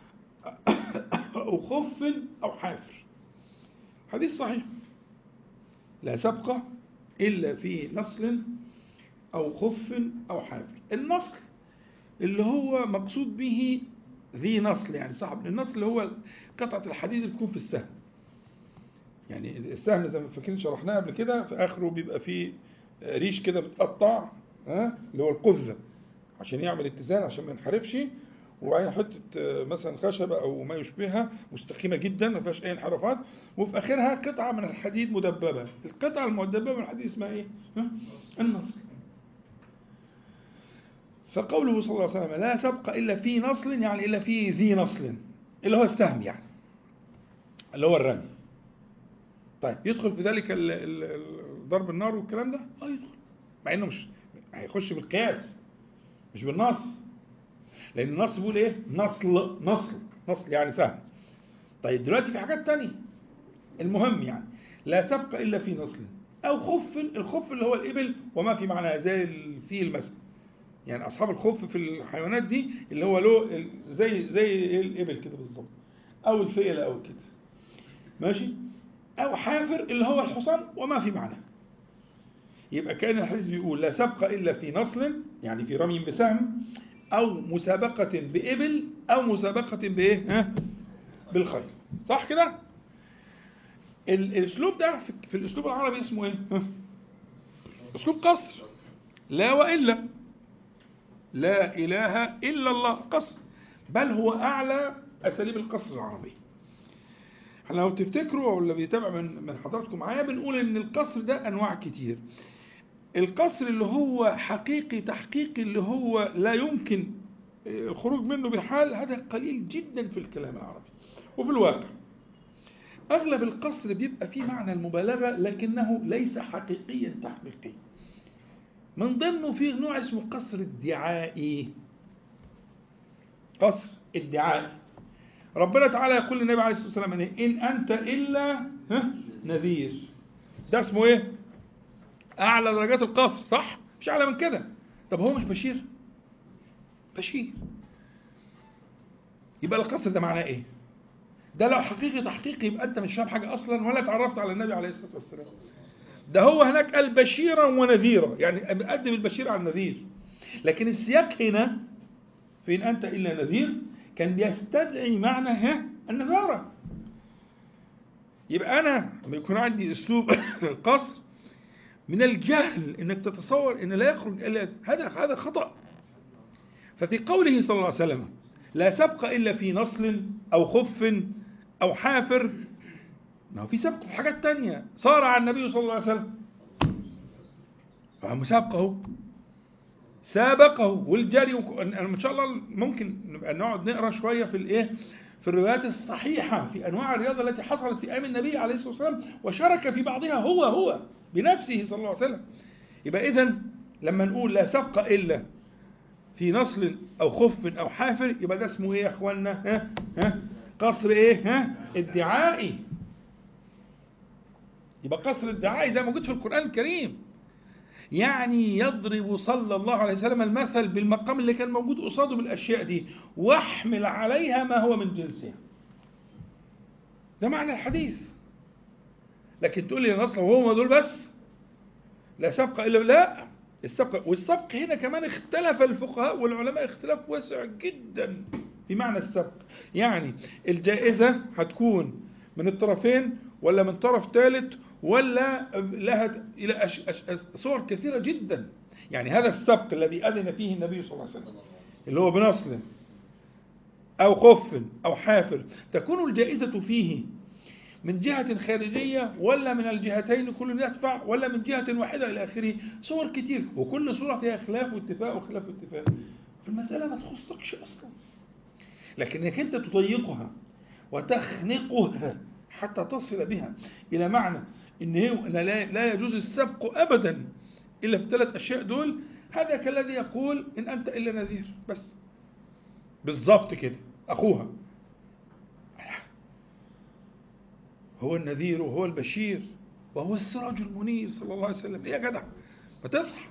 أو خف أو حافر حديث صحيح لا سبق إلا في نصل أو خف أو حافر النصل اللي هو مقصود به ذي نصل يعني صاحب النصل اللي هو قطعة الحديد اللي بتكون في السهم يعني السهم زي ما فاكرين شرحناه قبل كده في آخره بيبقى فيه ريش كده بتقطع ها اللي هو القذة عشان يعمل اتزان عشان ما ينحرفش وبعدين حته مثلا خشبه او ما يشبهها مستقيمه جدا ما فيهاش اي انحرافات وفي اخرها قطعه من الحديد مدببه القطعه المدببه من الحديد اسمها ايه النصل فقوله صلى الله عليه وسلم لا سبق إلا في نصل يعني إلا في ذي نصل اللي هو السهم يعني اللي هو الرمي طيب يدخل في ذلك ال- ال- ال- ضرب النار والكلام ده اه يدخل مع انه مش هيخش بالقياس مش بالنص لان النص بيقول ايه نصل نصل نصل يعني سهم طيب دلوقتي في حاجات تانية المهم يعني لا سبق الا في نصل او خف الخف اللي هو الابل وما في معنى زي الفيل مثلا يعني اصحاب الخف في الحيوانات دي اللي هو له ال- زي زي الابل كده بالظبط او الفيل او كده ماشي او حافر اللي هو الحصان وما في معنى يبقى كان الحديث بيقول لا سبق الا في نصل يعني في رمي بسهم او مسابقه بابل او مسابقه بايه ها بالخيل صح كده ال- الاسلوب ده في- في الاسلوب العربي اسمه ايه ها؟ اسلوب قصر لا والا لا اله الا الله قصر بل هو اعلى اساليب القصر العربي احنا لو تفتكروا او اللي بيتابع من من حضراتكم معايا بنقول ان القصر ده انواع كتير القصر اللي هو حقيقي تحقيقي اللي هو لا يمكن الخروج منه بحال هذا قليل جدا في الكلام العربي وفي الواقع اغلب القصر بيبقى فيه معنى المبالغه لكنه ليس حقيقيا تحقيقيا من ضمنه في نوع اسمه قصر الدعائي قصر الدعائي ربنا تعالى يقول للنبي عليه الصلاه والسلام ان انت الا ها نذير ده اسمه ايه اعلى درجات القصر صح مش اعلى من كده طب هو مش بشير بشير يبقى القصر ده معناه ايه ده لو حقيقي تحقيقي يبقى انت مش فاهم حاجه اصلا ولا اتعرفت على النبي عليه الصلاه والسلام ده هو هناك قال بشيرا ونذيرا يعني بيقدم البشير على النذير لكن السياق هنا في ان انت الا نذير كان بيستدعي معنى ها النذاره يبقى انا لما يكون عندي اسلوب القصر من الجهل انك تتصور ان لا يخرج الا هذا هذا خطا ففي قوله صلى الله عليه وسلم لا سبق الا في نصل او خف او حافر ما هو في سبق في حاجات تانية صارع النبي صلى الله عليه وسلم فمسابقه سابقه والجري وك- أنا ان شاء الله ممكن نبقى نقعد نقرا شويه في الايه في الروايات الصحيحه في انواع الرياضه التي حصلت في ايام النبي عليه الصلاه والسلام وشارك في بعضها هو هو بنفسه صلى الله عليه وسلم يبقى اذا لما نقول لا سبق الا في نصل او خف او حافر يبقى ده اسمه ايه يا اخوانا ها ها قصر ايه ها ادعائي يبقى قصر الدعائي زي ما موجود في القران الكريم يعني يضرب صلى الله عليه وسلم المثل بالمقام اللي كان موجود قصاده بالاشياء دي واحمل عليها ما هو من جنسها ده معنى الحديث لكن تقول لي نصل وهو دول بس لا سبق الا لا السبق والسبق هنا كمان اختلف الفقهاء والعلماء اختلاف واسع جدا في معنى السبق يعني الجائزة هتكون من الطرفين ولا من طرف ثالث ولا لها إلى أش... أش... صور كثيرة جدا يعني هذا السبق الذي أذن فيه النبي صلى الله عليه وسلم اللي هو بنصل أو خف أو حافر تكون الجائزة فيه من جهة خارجية ولا من الجهتين كل يدفع ولا من جهة واحدة إلى آخره صور كتير وكل صورة فيها خلاف واتفاق وخلاف واتفاق المسألة ما تخصكش أصلا لكنك أنت تضيقها وتخنقها حتى تصل بها إلى معنى إن هي إن لا, لا يجوز السبق أبدا إلا في ثلاث أشياء دول هذا كالذي يقول إن أنت إلا نذير بس بالضبط كده أخوها هو النذير وهو البشير وهو السراج المنير صلى الله عليه وسلم ايه يا جدع ما تصحى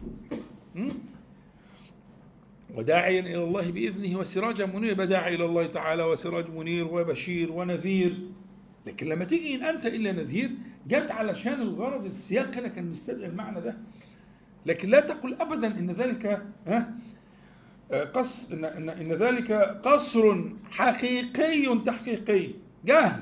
وداعيا الى الله باذنه وسراجا منير يبقى داعي الى الله تعالى وسراج منير وبشير ونذير لكن لما تيجي ان انت الا نذير جت علشان الغرض السياق هنا كان مستدعي المعنى ده لكن لا تقل ابدا ان ذلك ها قص ان ان, إن ذلك قصر حقيقي تحقيقي جهل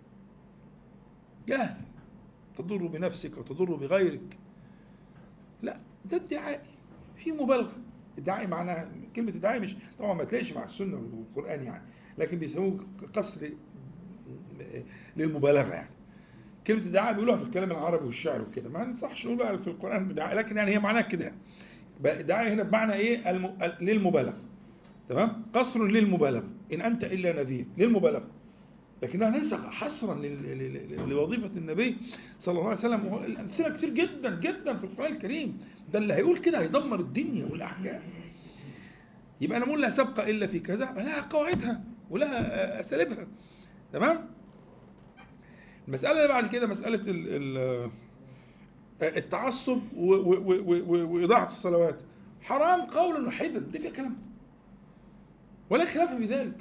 جهل تضر بنفسك وتضر بغيرك لا ده ادعاء في مبالغه ادعاء معناها كلمه ادعاء مش طبعا ما تلاقيش مع السنه والقران يعني لكن بيسموه قصر للمبالغه يعني كلمه ادعاء بيقولوها في الكلام العربي والشعر وكده ما نصحش نقولها في القران بدعاء لكن يعني هي معناها كده بقى دعاية هنا بمعنى ايه الم... للمبالغة تمام قصر للمبالغة إن أنت إلا نذير للمبالغة لكنها ليس حصرا لل- لل- لل- لوظيفة النبي صلى الله عليه وسلم وهو الأمثلة كتير جدا جدا في القرآن الكريم ده اللي هيقول كده هيدمر الدنيا والأحكام يبقى أنا بقول لا سبق إلا في كذا لها قواعدها ولها أساليبها تمام المسألة اللي بعد كده مسألة ال ال التعصب و- و- و- و- وإضاعة الصلوات حرام قولا وحيدا ده فيها كلام ولا خلاف في ذلك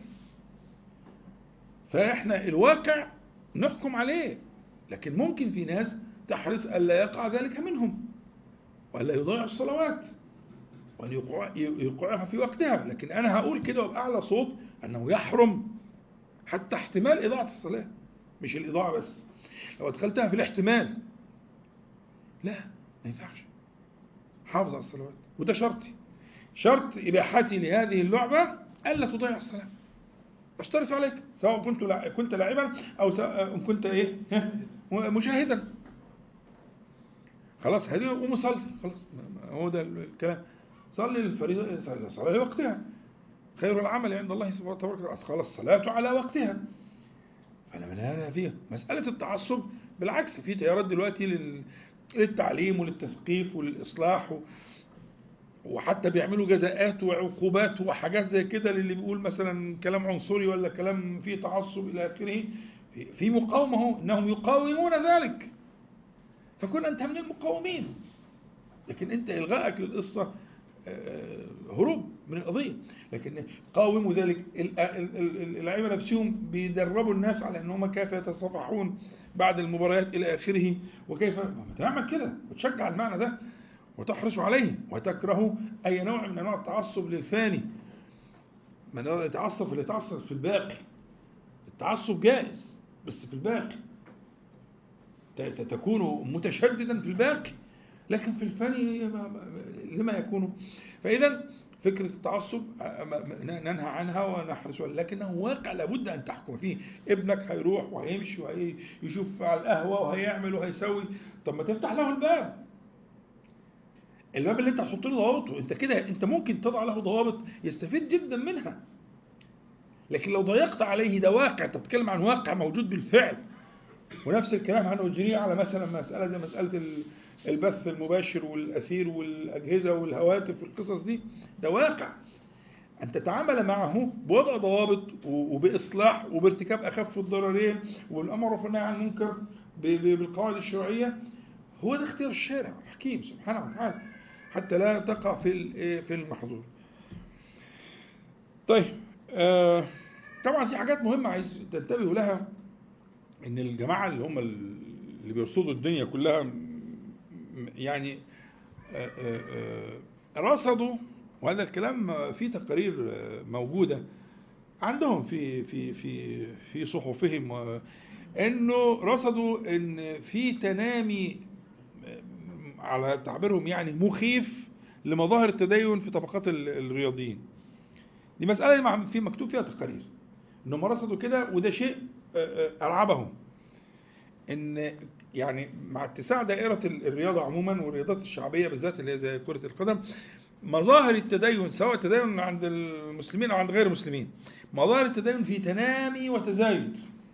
فإحنا الواقع نحكم عليه لكن ممكن في ناس تحرص ألا يقع ذلك منهم وألا يضيع الصلوات وأن يوقع- يوقعها في وقتها لكن أنا هقول كده وبأعلى صوت أنه يحرم حتى احتمال إضاعة الصلاة مش الإضاعة بس لو أدخلتها في الاحتمال لا ما ينفعش حافظ على الصلوات وده شرطي شرط إباحتي لهذه اللعبة ألا تضيع الصلاة اشترط عليك سواء كنت لع- كنت لاعبا أو سواء إن كنت إيه ها، مشاهدا خلاص هذه قوم صلي خلاص هو ده الكلام صلي الفريضة صلي صلاة لوقتها خير العمل عند الله سبحانه وتعالى قال الصلاة على وقتها فأنا من هنا فيها مسألة التعصب بالعكس في تيارات دلوقتي لل- للتعليم وللتثقيف وللإصلاح و... وحتى بيعملوا جزاءات وعقوبات وحاجات زي كده للي بيقول مثلا كلام عنصري ولا كلام فيه تعصب إلى آخره في- في مقاومة اهو إنهم يقاومون ذلك فكن أنت من المقاومين لكن أنت إلغائك للقصة آه، هروب من القضية لكن قاوموا ذلك ال- ال- ال- اللعيبة نفسهم بيدربوا الناس على أنهم كيف يتصافحون بعد المباريات إلى آخره وكيف ما تعمل كده وتشجع المعنى ده وتحرص عليه وتكره أي نوع من أنواع التعصب للفاني من أراد يتعصب فليتعصب في الباقي التعصب جائز بس في الباقي ت- ت- تكون متشددا في الباقي لكن في الفاني ما- ما- لما يكون فإذا فكرة التعصب آه، ما- ما- ننهى عنها ونحرص عليها لكنه واقع لابد أن تحكم فيه ابنك هيروح وهيمشي وهيشوف على القهوة وهيعمل وهيسوي طب ما تفتح له الباب الباب اللي انت هتحط له ضوابط انت كده انت ممكن تضع له ضوابط يستفيد جدا منها لكن لو ضيقت عليه ده واقع انت بتتكلم عن واقع موجود بالفعل ونفس الكلام هنجريه على مثلا مسألة زي مسألة ال- البث المباشر والأثير والأجهزة والهواتف والقصص دي ده واقع أن تتعامل معه بوضع ضوابط و- وبإصلاح وبارتكاب أخف الضررين والأمر والنهي عن المنكر ب- ب- بالقواعد الشرعية هو ده اختيار الشارع الحكيم سبحانه وتعالى حتى لا تقع في ال- في المحظور طيب آه طبعا في حاجات مهمة عايز تنتبهوا لها ان الجماعة اللي هم اللي بيرصدوا الدنيا كلها م- يعني آه، آه، آه، رصدوا وهذا الكلام في تقارير آه، موجودة عندهم في في في في صحفهم آه، انه رصدوا ان في تنامي آه، على تعبيرهم يعني مخيف لمظاهر التدين في طبقات ال- الرياضيين دي مسألة مع- في مكتوب فيها تقارير انهم رصدوا كده وده شيء آه، آه، ارعبهم ان يعني مع اتساع دائرة ال- الرياضة عموما والرياضات الشعبية بالذات اللي هي زي كرة القدم مظاهر التدين سواء التدين عند المسلمين او عند غير المسلمين مظاهر التدين في تنامي وتزايد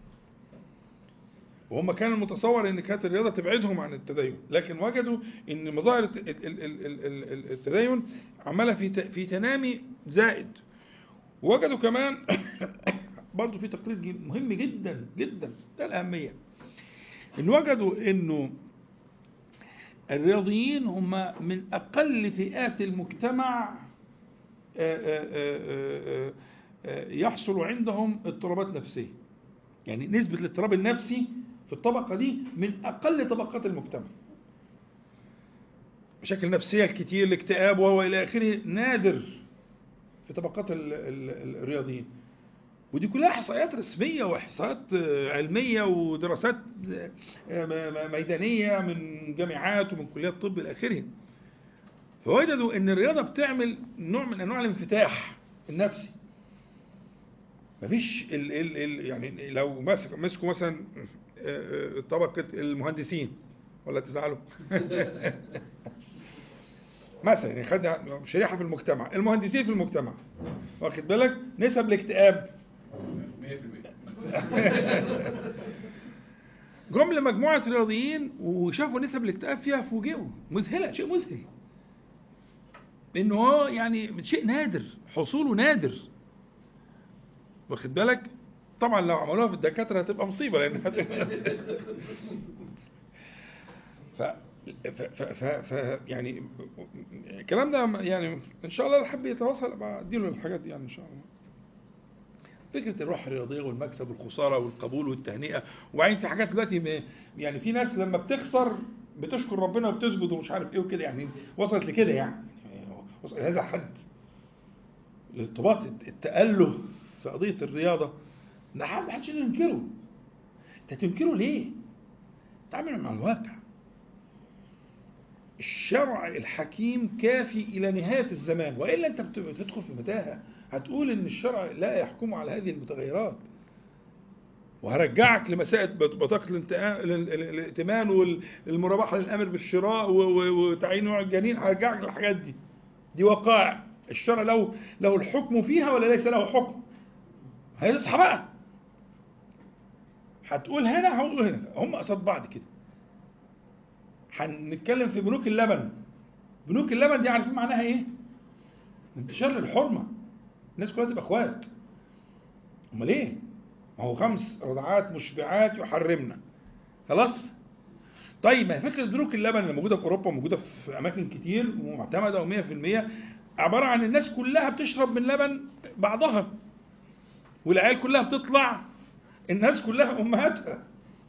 وهم كان المتصور ان كانت الرياضه تبعدهم عن التدين لكن وجدوا ان مظاهر الت- ال- ال- ال- ال- ال- التدين عماله في ت- في تنامي زائد وجدوا كمان برضو في تقرير ج- مهم جدا جدا ده الاهميه ان وجدوا انه الرياضيين هم من اقل فئات المجتمع آه، آه، آه، آه، آه، يحصل عندهم اضطرابات نفسيه يعني نسبة الاضطراب النفسي في الطبقة دي من أقل طبقات المجتمع مشاكل نفسية الكتير الاكتئاب وهو إلى آخره نادر في طبقات ال- ال- الرياضيين ودي كلها إحصائيات رسمية وإحصائيات آه، علمية ودراسات آه، م- م- ميدانية من جامعات ومن كليات طب إلى آخره فوجدوا إن الرياضة بتعمل نوع من أنواع الانفتاح النفسي مفيش ال ال ال يعني لو مسك مسكوا مثلا آه، آه، طبقة المهندسين ولا تزعلوا مثلا يعني خدها شريحه في المجتمع المهندسين في المجتمع واخد بالك نسب الاكتئاب 100% جم لمجموعه رياضيين وشافوا نسب الاكتئاب فيها فوجئوا مذهله شيء مذهل انه هو يعني شيء نادر حصوله نادر واخد بالك طبعا لو عملوها في الدكاتره هتبقى مصيبه لان ف ف ف ف ف يعني الكلام ده يعني ان شاء الله اللي حب يتواصل ابقى اديله الحاجات دي يعني ان شاء الله فكره الروح الرياضيه والمكسب والخساره والقبول والتهنئه وبعدين في حاجات دلوقتي م- يعني في ناس لما بتخسر بتشكر ربنا وبتسجد ومش عارف ايه وكده يعني وصلت لكده يعني وصلت لهذا الحد الارتباط التأله في قضية الرياضة ده حد محدش يقدر ينكره انت تنكره ليه؟ تعامل مع الواقع الشرع الحكيم كافي إلى نهاية الزمان وإلا أنت بت- بتدخل في متاهة هتقول إن الشرع لا يحكم على هذه المتغيرات وهرجعك لمسائل بط- بطاقة الانتقا- ال- ال- الائتمان والمرابحة للأمر بالشراء و- و- وتعيين نوع الجنين هرجعك للحاجات دي دي وقائع الشرع له له الحكم فيها ولا ليس له حكم هيصحى بقى هتقول هنا هقول هنا هم قصاد بعض كده هنتكلم في بنوك اللبن بنوك اللبن دي عارفين معناها ايه انتشار للحرمه الناس كلها تبقى اخوات امال ايه ما هو خمس رضعات مشبعات يحرمنا خلاص طيب ما هي فكره بنوك اللبن اللي موجوده في اوروبا وموجوده في اماكن كتير ومعتمده و100% عباره عن الناس كلها بتشرب من لبن بعضها والعيال كلها بتطلع الناس كلها امهاتها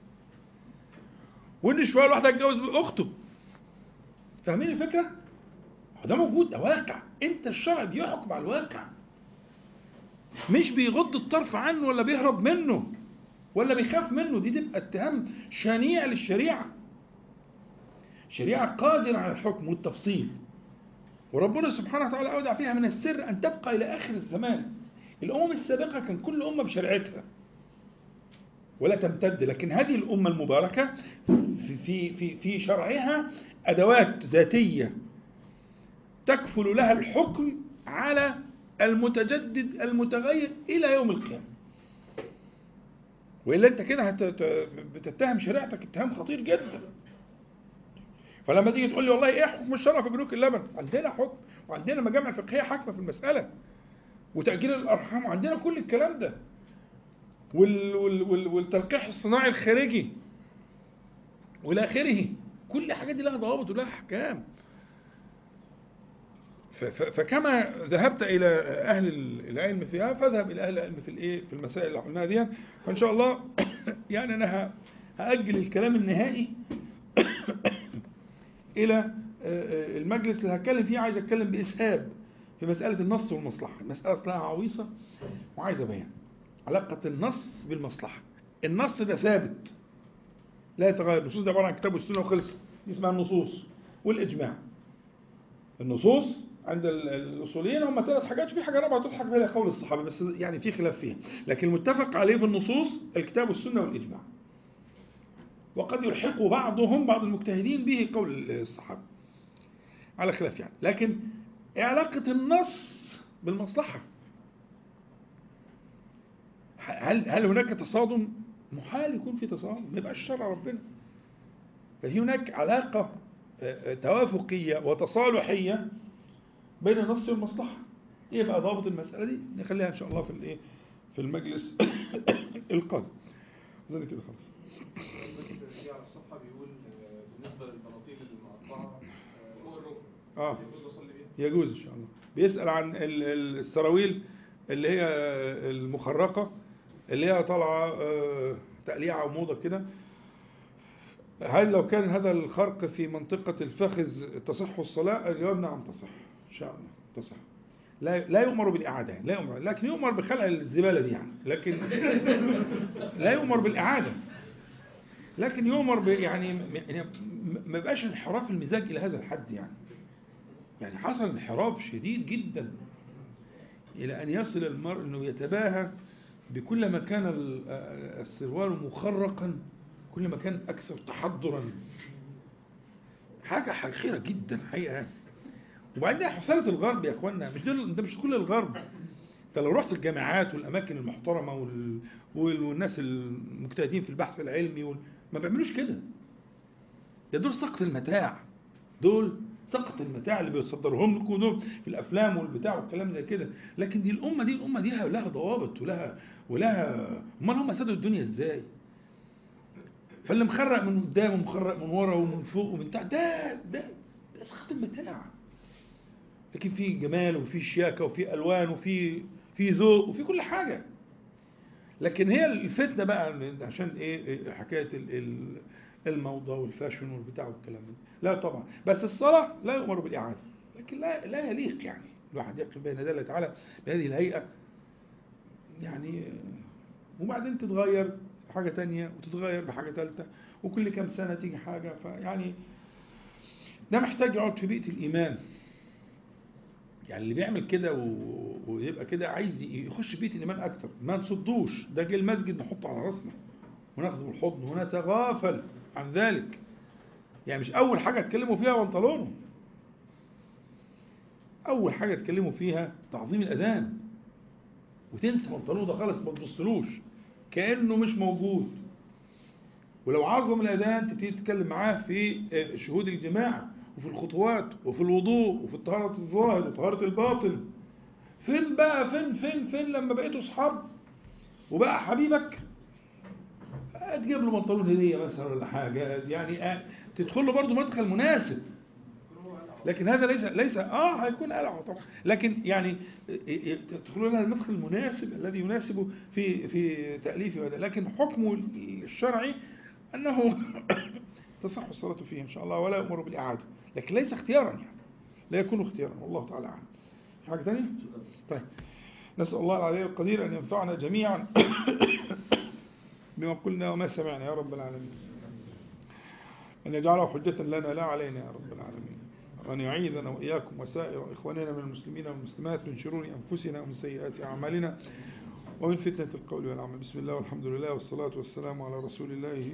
وان شويه الواحد هيتجوز اخته فاهمين الفكره؟ هو ده موجود ده واقع انت الشرع بيحكم على الواقع مش بيغض الطرف عنه ولا بيهرب منه ولا بيخاف منه دي تبقى اتهام شنيع للشريعه شريعه قادره على الحكم والتفصيل وربنا سبحانه وتعالى اودع فيها من السر ان تبقى الى اخر الزمان الامم السابقه كان كل امه بشريعتها ولا تمتد لكن هذه الامه المباركه في في في, في شرعها ادوات ذاتيه تكفل لها الحكم على المتجدد المتغير الى يوم القيامه والا انت كده هت- بتتهم شريعتك اتهام خطير جدا فلما تيجي تقول لي والله ايه حكم الشرع في بنوك اللبن عندنا حكم وعندنا مجامع فقهيه حاكمه في المساله وتاجيل الارحام وعندنا كل الكلام ده وال وال وال والتلقيح الصناعي الخارجي والى اخره كل الحاجات دي لها ضوابط ولها احكام ف- ف- فكما ذهبت الى اهل العلم فيها فاذهب الى اهل العلم في الايه في المسائل اللي قلناها دي فان شاء الله يعني انا ه- هاجل الكلام النهائي الى آه، آه، المجلس اللي هتكلم فيه عايز اتكلم باسهاب في مساله النص والمصلحه المساله اصلها عويصه وعايزه بيان علاقه النص بالمصلحه النص ده ثابت لا يتغير النصوص دي عباره عن كتاب والسنه وخلصت دي اسمها النصوص والاجماع النصوص عند ال- الاصوليين هم ثلاث حاجات وفي حاجه رابعه تلحق بها قول الصحابه بس يعني في خلاف فيها لكن المتفق عليه في النصوص الكتاب والسنه والاجماع وقد يلحق بعضهم بعض المجتهدين به قول الصحابه على خلاف يعني لكن إيه علاقه النص بالمصلحه هل هل هناك تصادم محال يكون في تصادم ما يبقاش شرع ربنا ففي هناك علاقه آه، آه، توافقيه وتصالحيه بين النص والمصلحه ايه بقى ضابط المساله دي نخليها ان شاء الله في الايه في المجلس القادم اظن كده خلاص بس في على الصفحة بيقول آه، بالنسبة للبناطيل المقطعة آه، فوق الركبة اه يجوز أصلي بيها؟ يجوز ان شاء الله بيسال عن ال- ال- السراويل اللي هي المخرقه اللي هي طالعه آه، تقليعه وموضه كده هل لو كان هذا الخرق في منطقة الفخذ تصح الصلاة؟ الجواب نعم تصح إن شاء الله تصح لا لا يؤمر بالإعادة لا يؤمر لكن يؤمر بخلع الزبالة دي يعني لكن لا يؤمر بالإعادة لكن يؤمر ب يعني م- يعني ما يبقاش انحراف المزاج إلى هذا الحد يعني يعني حصل انحراف شديد جدا إلى أن يصل المرء أنه يتباهى بكل ما كان ال- السروال مخرقا كل ما كان أكثر تحضرا حاجة حقيرة جدا حقيقة وبعدين حصلت الغرب يا اخوانا مش دول ده مش كل الغرب انت لو رحت الجامعات والاماكن المحترمه وال... وال- والناس المجتهدين في البحث العلمي وال... ما بيعملوش كده ده دول سقط المتاع دول سقط المتاع اللي بيصدرهم لكم دول في الافلام والبتاع والكلام زي كده لكن دي الامه دي الامه دي لها ضوابط ولها ولها امال هم سادوا الدنيا ازاي فاللي مخرق من قدام ومخرق من ورا ومن فوق ومن تحت ده ده ده سقط المتاع لكن في جمال وفي شياكه وفي الوان وفي في ذوق وفي كل حاجه لكن هي الفتنه بقى عشان ايه إيه حكايه ال- ال- الموضه والفاشن والبتاع والكلام ده لا طبعا بس الصلاه لا يؤمر بالاعاده لكن لا لا يليق يعني الواحد يقف بين يدي الله تعالى بهذه الهيئه يعني وبعدين تتغير حاجه تانية وتتغير بحاجه ثالثه وكل كام سنه تيجي حاجه فيعني ده محتاج يقعد في بيئه الايمان يعني اللي بيعمل كده و- ويبقى كده عايز يخش بيت الايمان اكتر ما نصدوش ده جه المسجد نحطه على راسنا وناخده بالحضن ونتغافل عن ذلك يعني مش اول حاجه اتكلموا فيها بنطلونه اول حاجه اتكلموا فيها تعظيم الاذان وتنسى بنطلونه ده خالص ما تبصلوش كانه مش موجود ولو عظم الاذان تبتدي تتكلم معاه في آه، شهود الجماعه وفي الخطوات وفي الوضوء وفي طهاره الظاهر وطهاره الباطن فين بقى فين فين فين لما بقيتوا اصحاب وبقى حبيبك تجيب له بنطلون هديه مثلا ولا حاجه يعني آه، تدخل له برضه مدخل مناسب لكن هذا ليس ليس اه هيكون قلعه طبعا لكن يعني تدخلون لها المدخل المناسب الذي يناسب في في تاليفه هذا لكن حكمه الشرعي انه تصح الصلاه فيه ان شاء الله ولا يامر بالاعاده لكن ليس اختيارا يعني لا يكون اختيارا والله تعالى اعلم في حاجه ثانيه طيب نسال الله العلي القدير ان ينفعنا جميعا بما قلنا وما سمعنا يا رب العالمين أن يجعله حجة لنا لا علينا يا رب العالمين وأن يعيذنا وإياكم وسائر إخواننا من المسلمين والمسلمات من شرور أنفسنا ومن سيئات أعمالنا ومن فتنة القول والعمل بسم الله والحمد لله والصلاة والسلام على رسول الله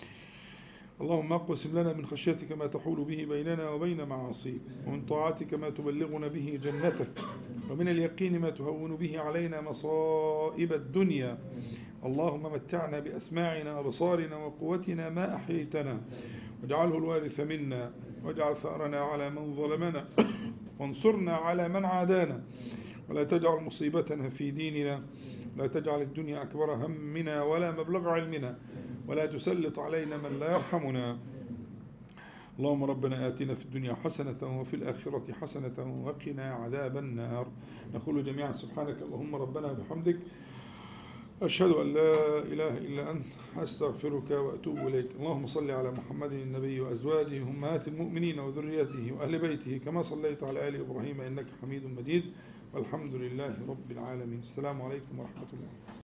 اللهم اقسم لنا من خشيتك ما تحول به بيننا وبين معاصيك ومن طاعتك ما تبلغنا به جنتك ومن اليقين ما تهون به علينا مصائب الدنيا اللهم متعنا بأسماعنا وبصارنا وقوتنا ما أحييتنا واجعله الوارث منا واجعل ثأرنا على من ظلمنا وانصرنا على من عادانا ولا تجعل مصيبتنا في ديننا لا تجعل الدنيا أكبر همنا ولا مبلغ علمنا ولا تسلط علينا من لا يرحمنا اللهم ربنا آتنا في الدنيا حسنة وفي الآخرة حسنة وقنا عذاب النار نقول جميعا سبحانك اللهم ربنا وبحمدك أشهد أن لا إله إلا أنت أستغفرك وأتوب إليك اللهم صل على محمد النبي وأزواجه أمهات المؤمنين وذريته وأهل بيته كما صليت على آل إبراهيم إنك حميد مجيد والحمد لله رب العالمين السلام عليكم ورحمة الله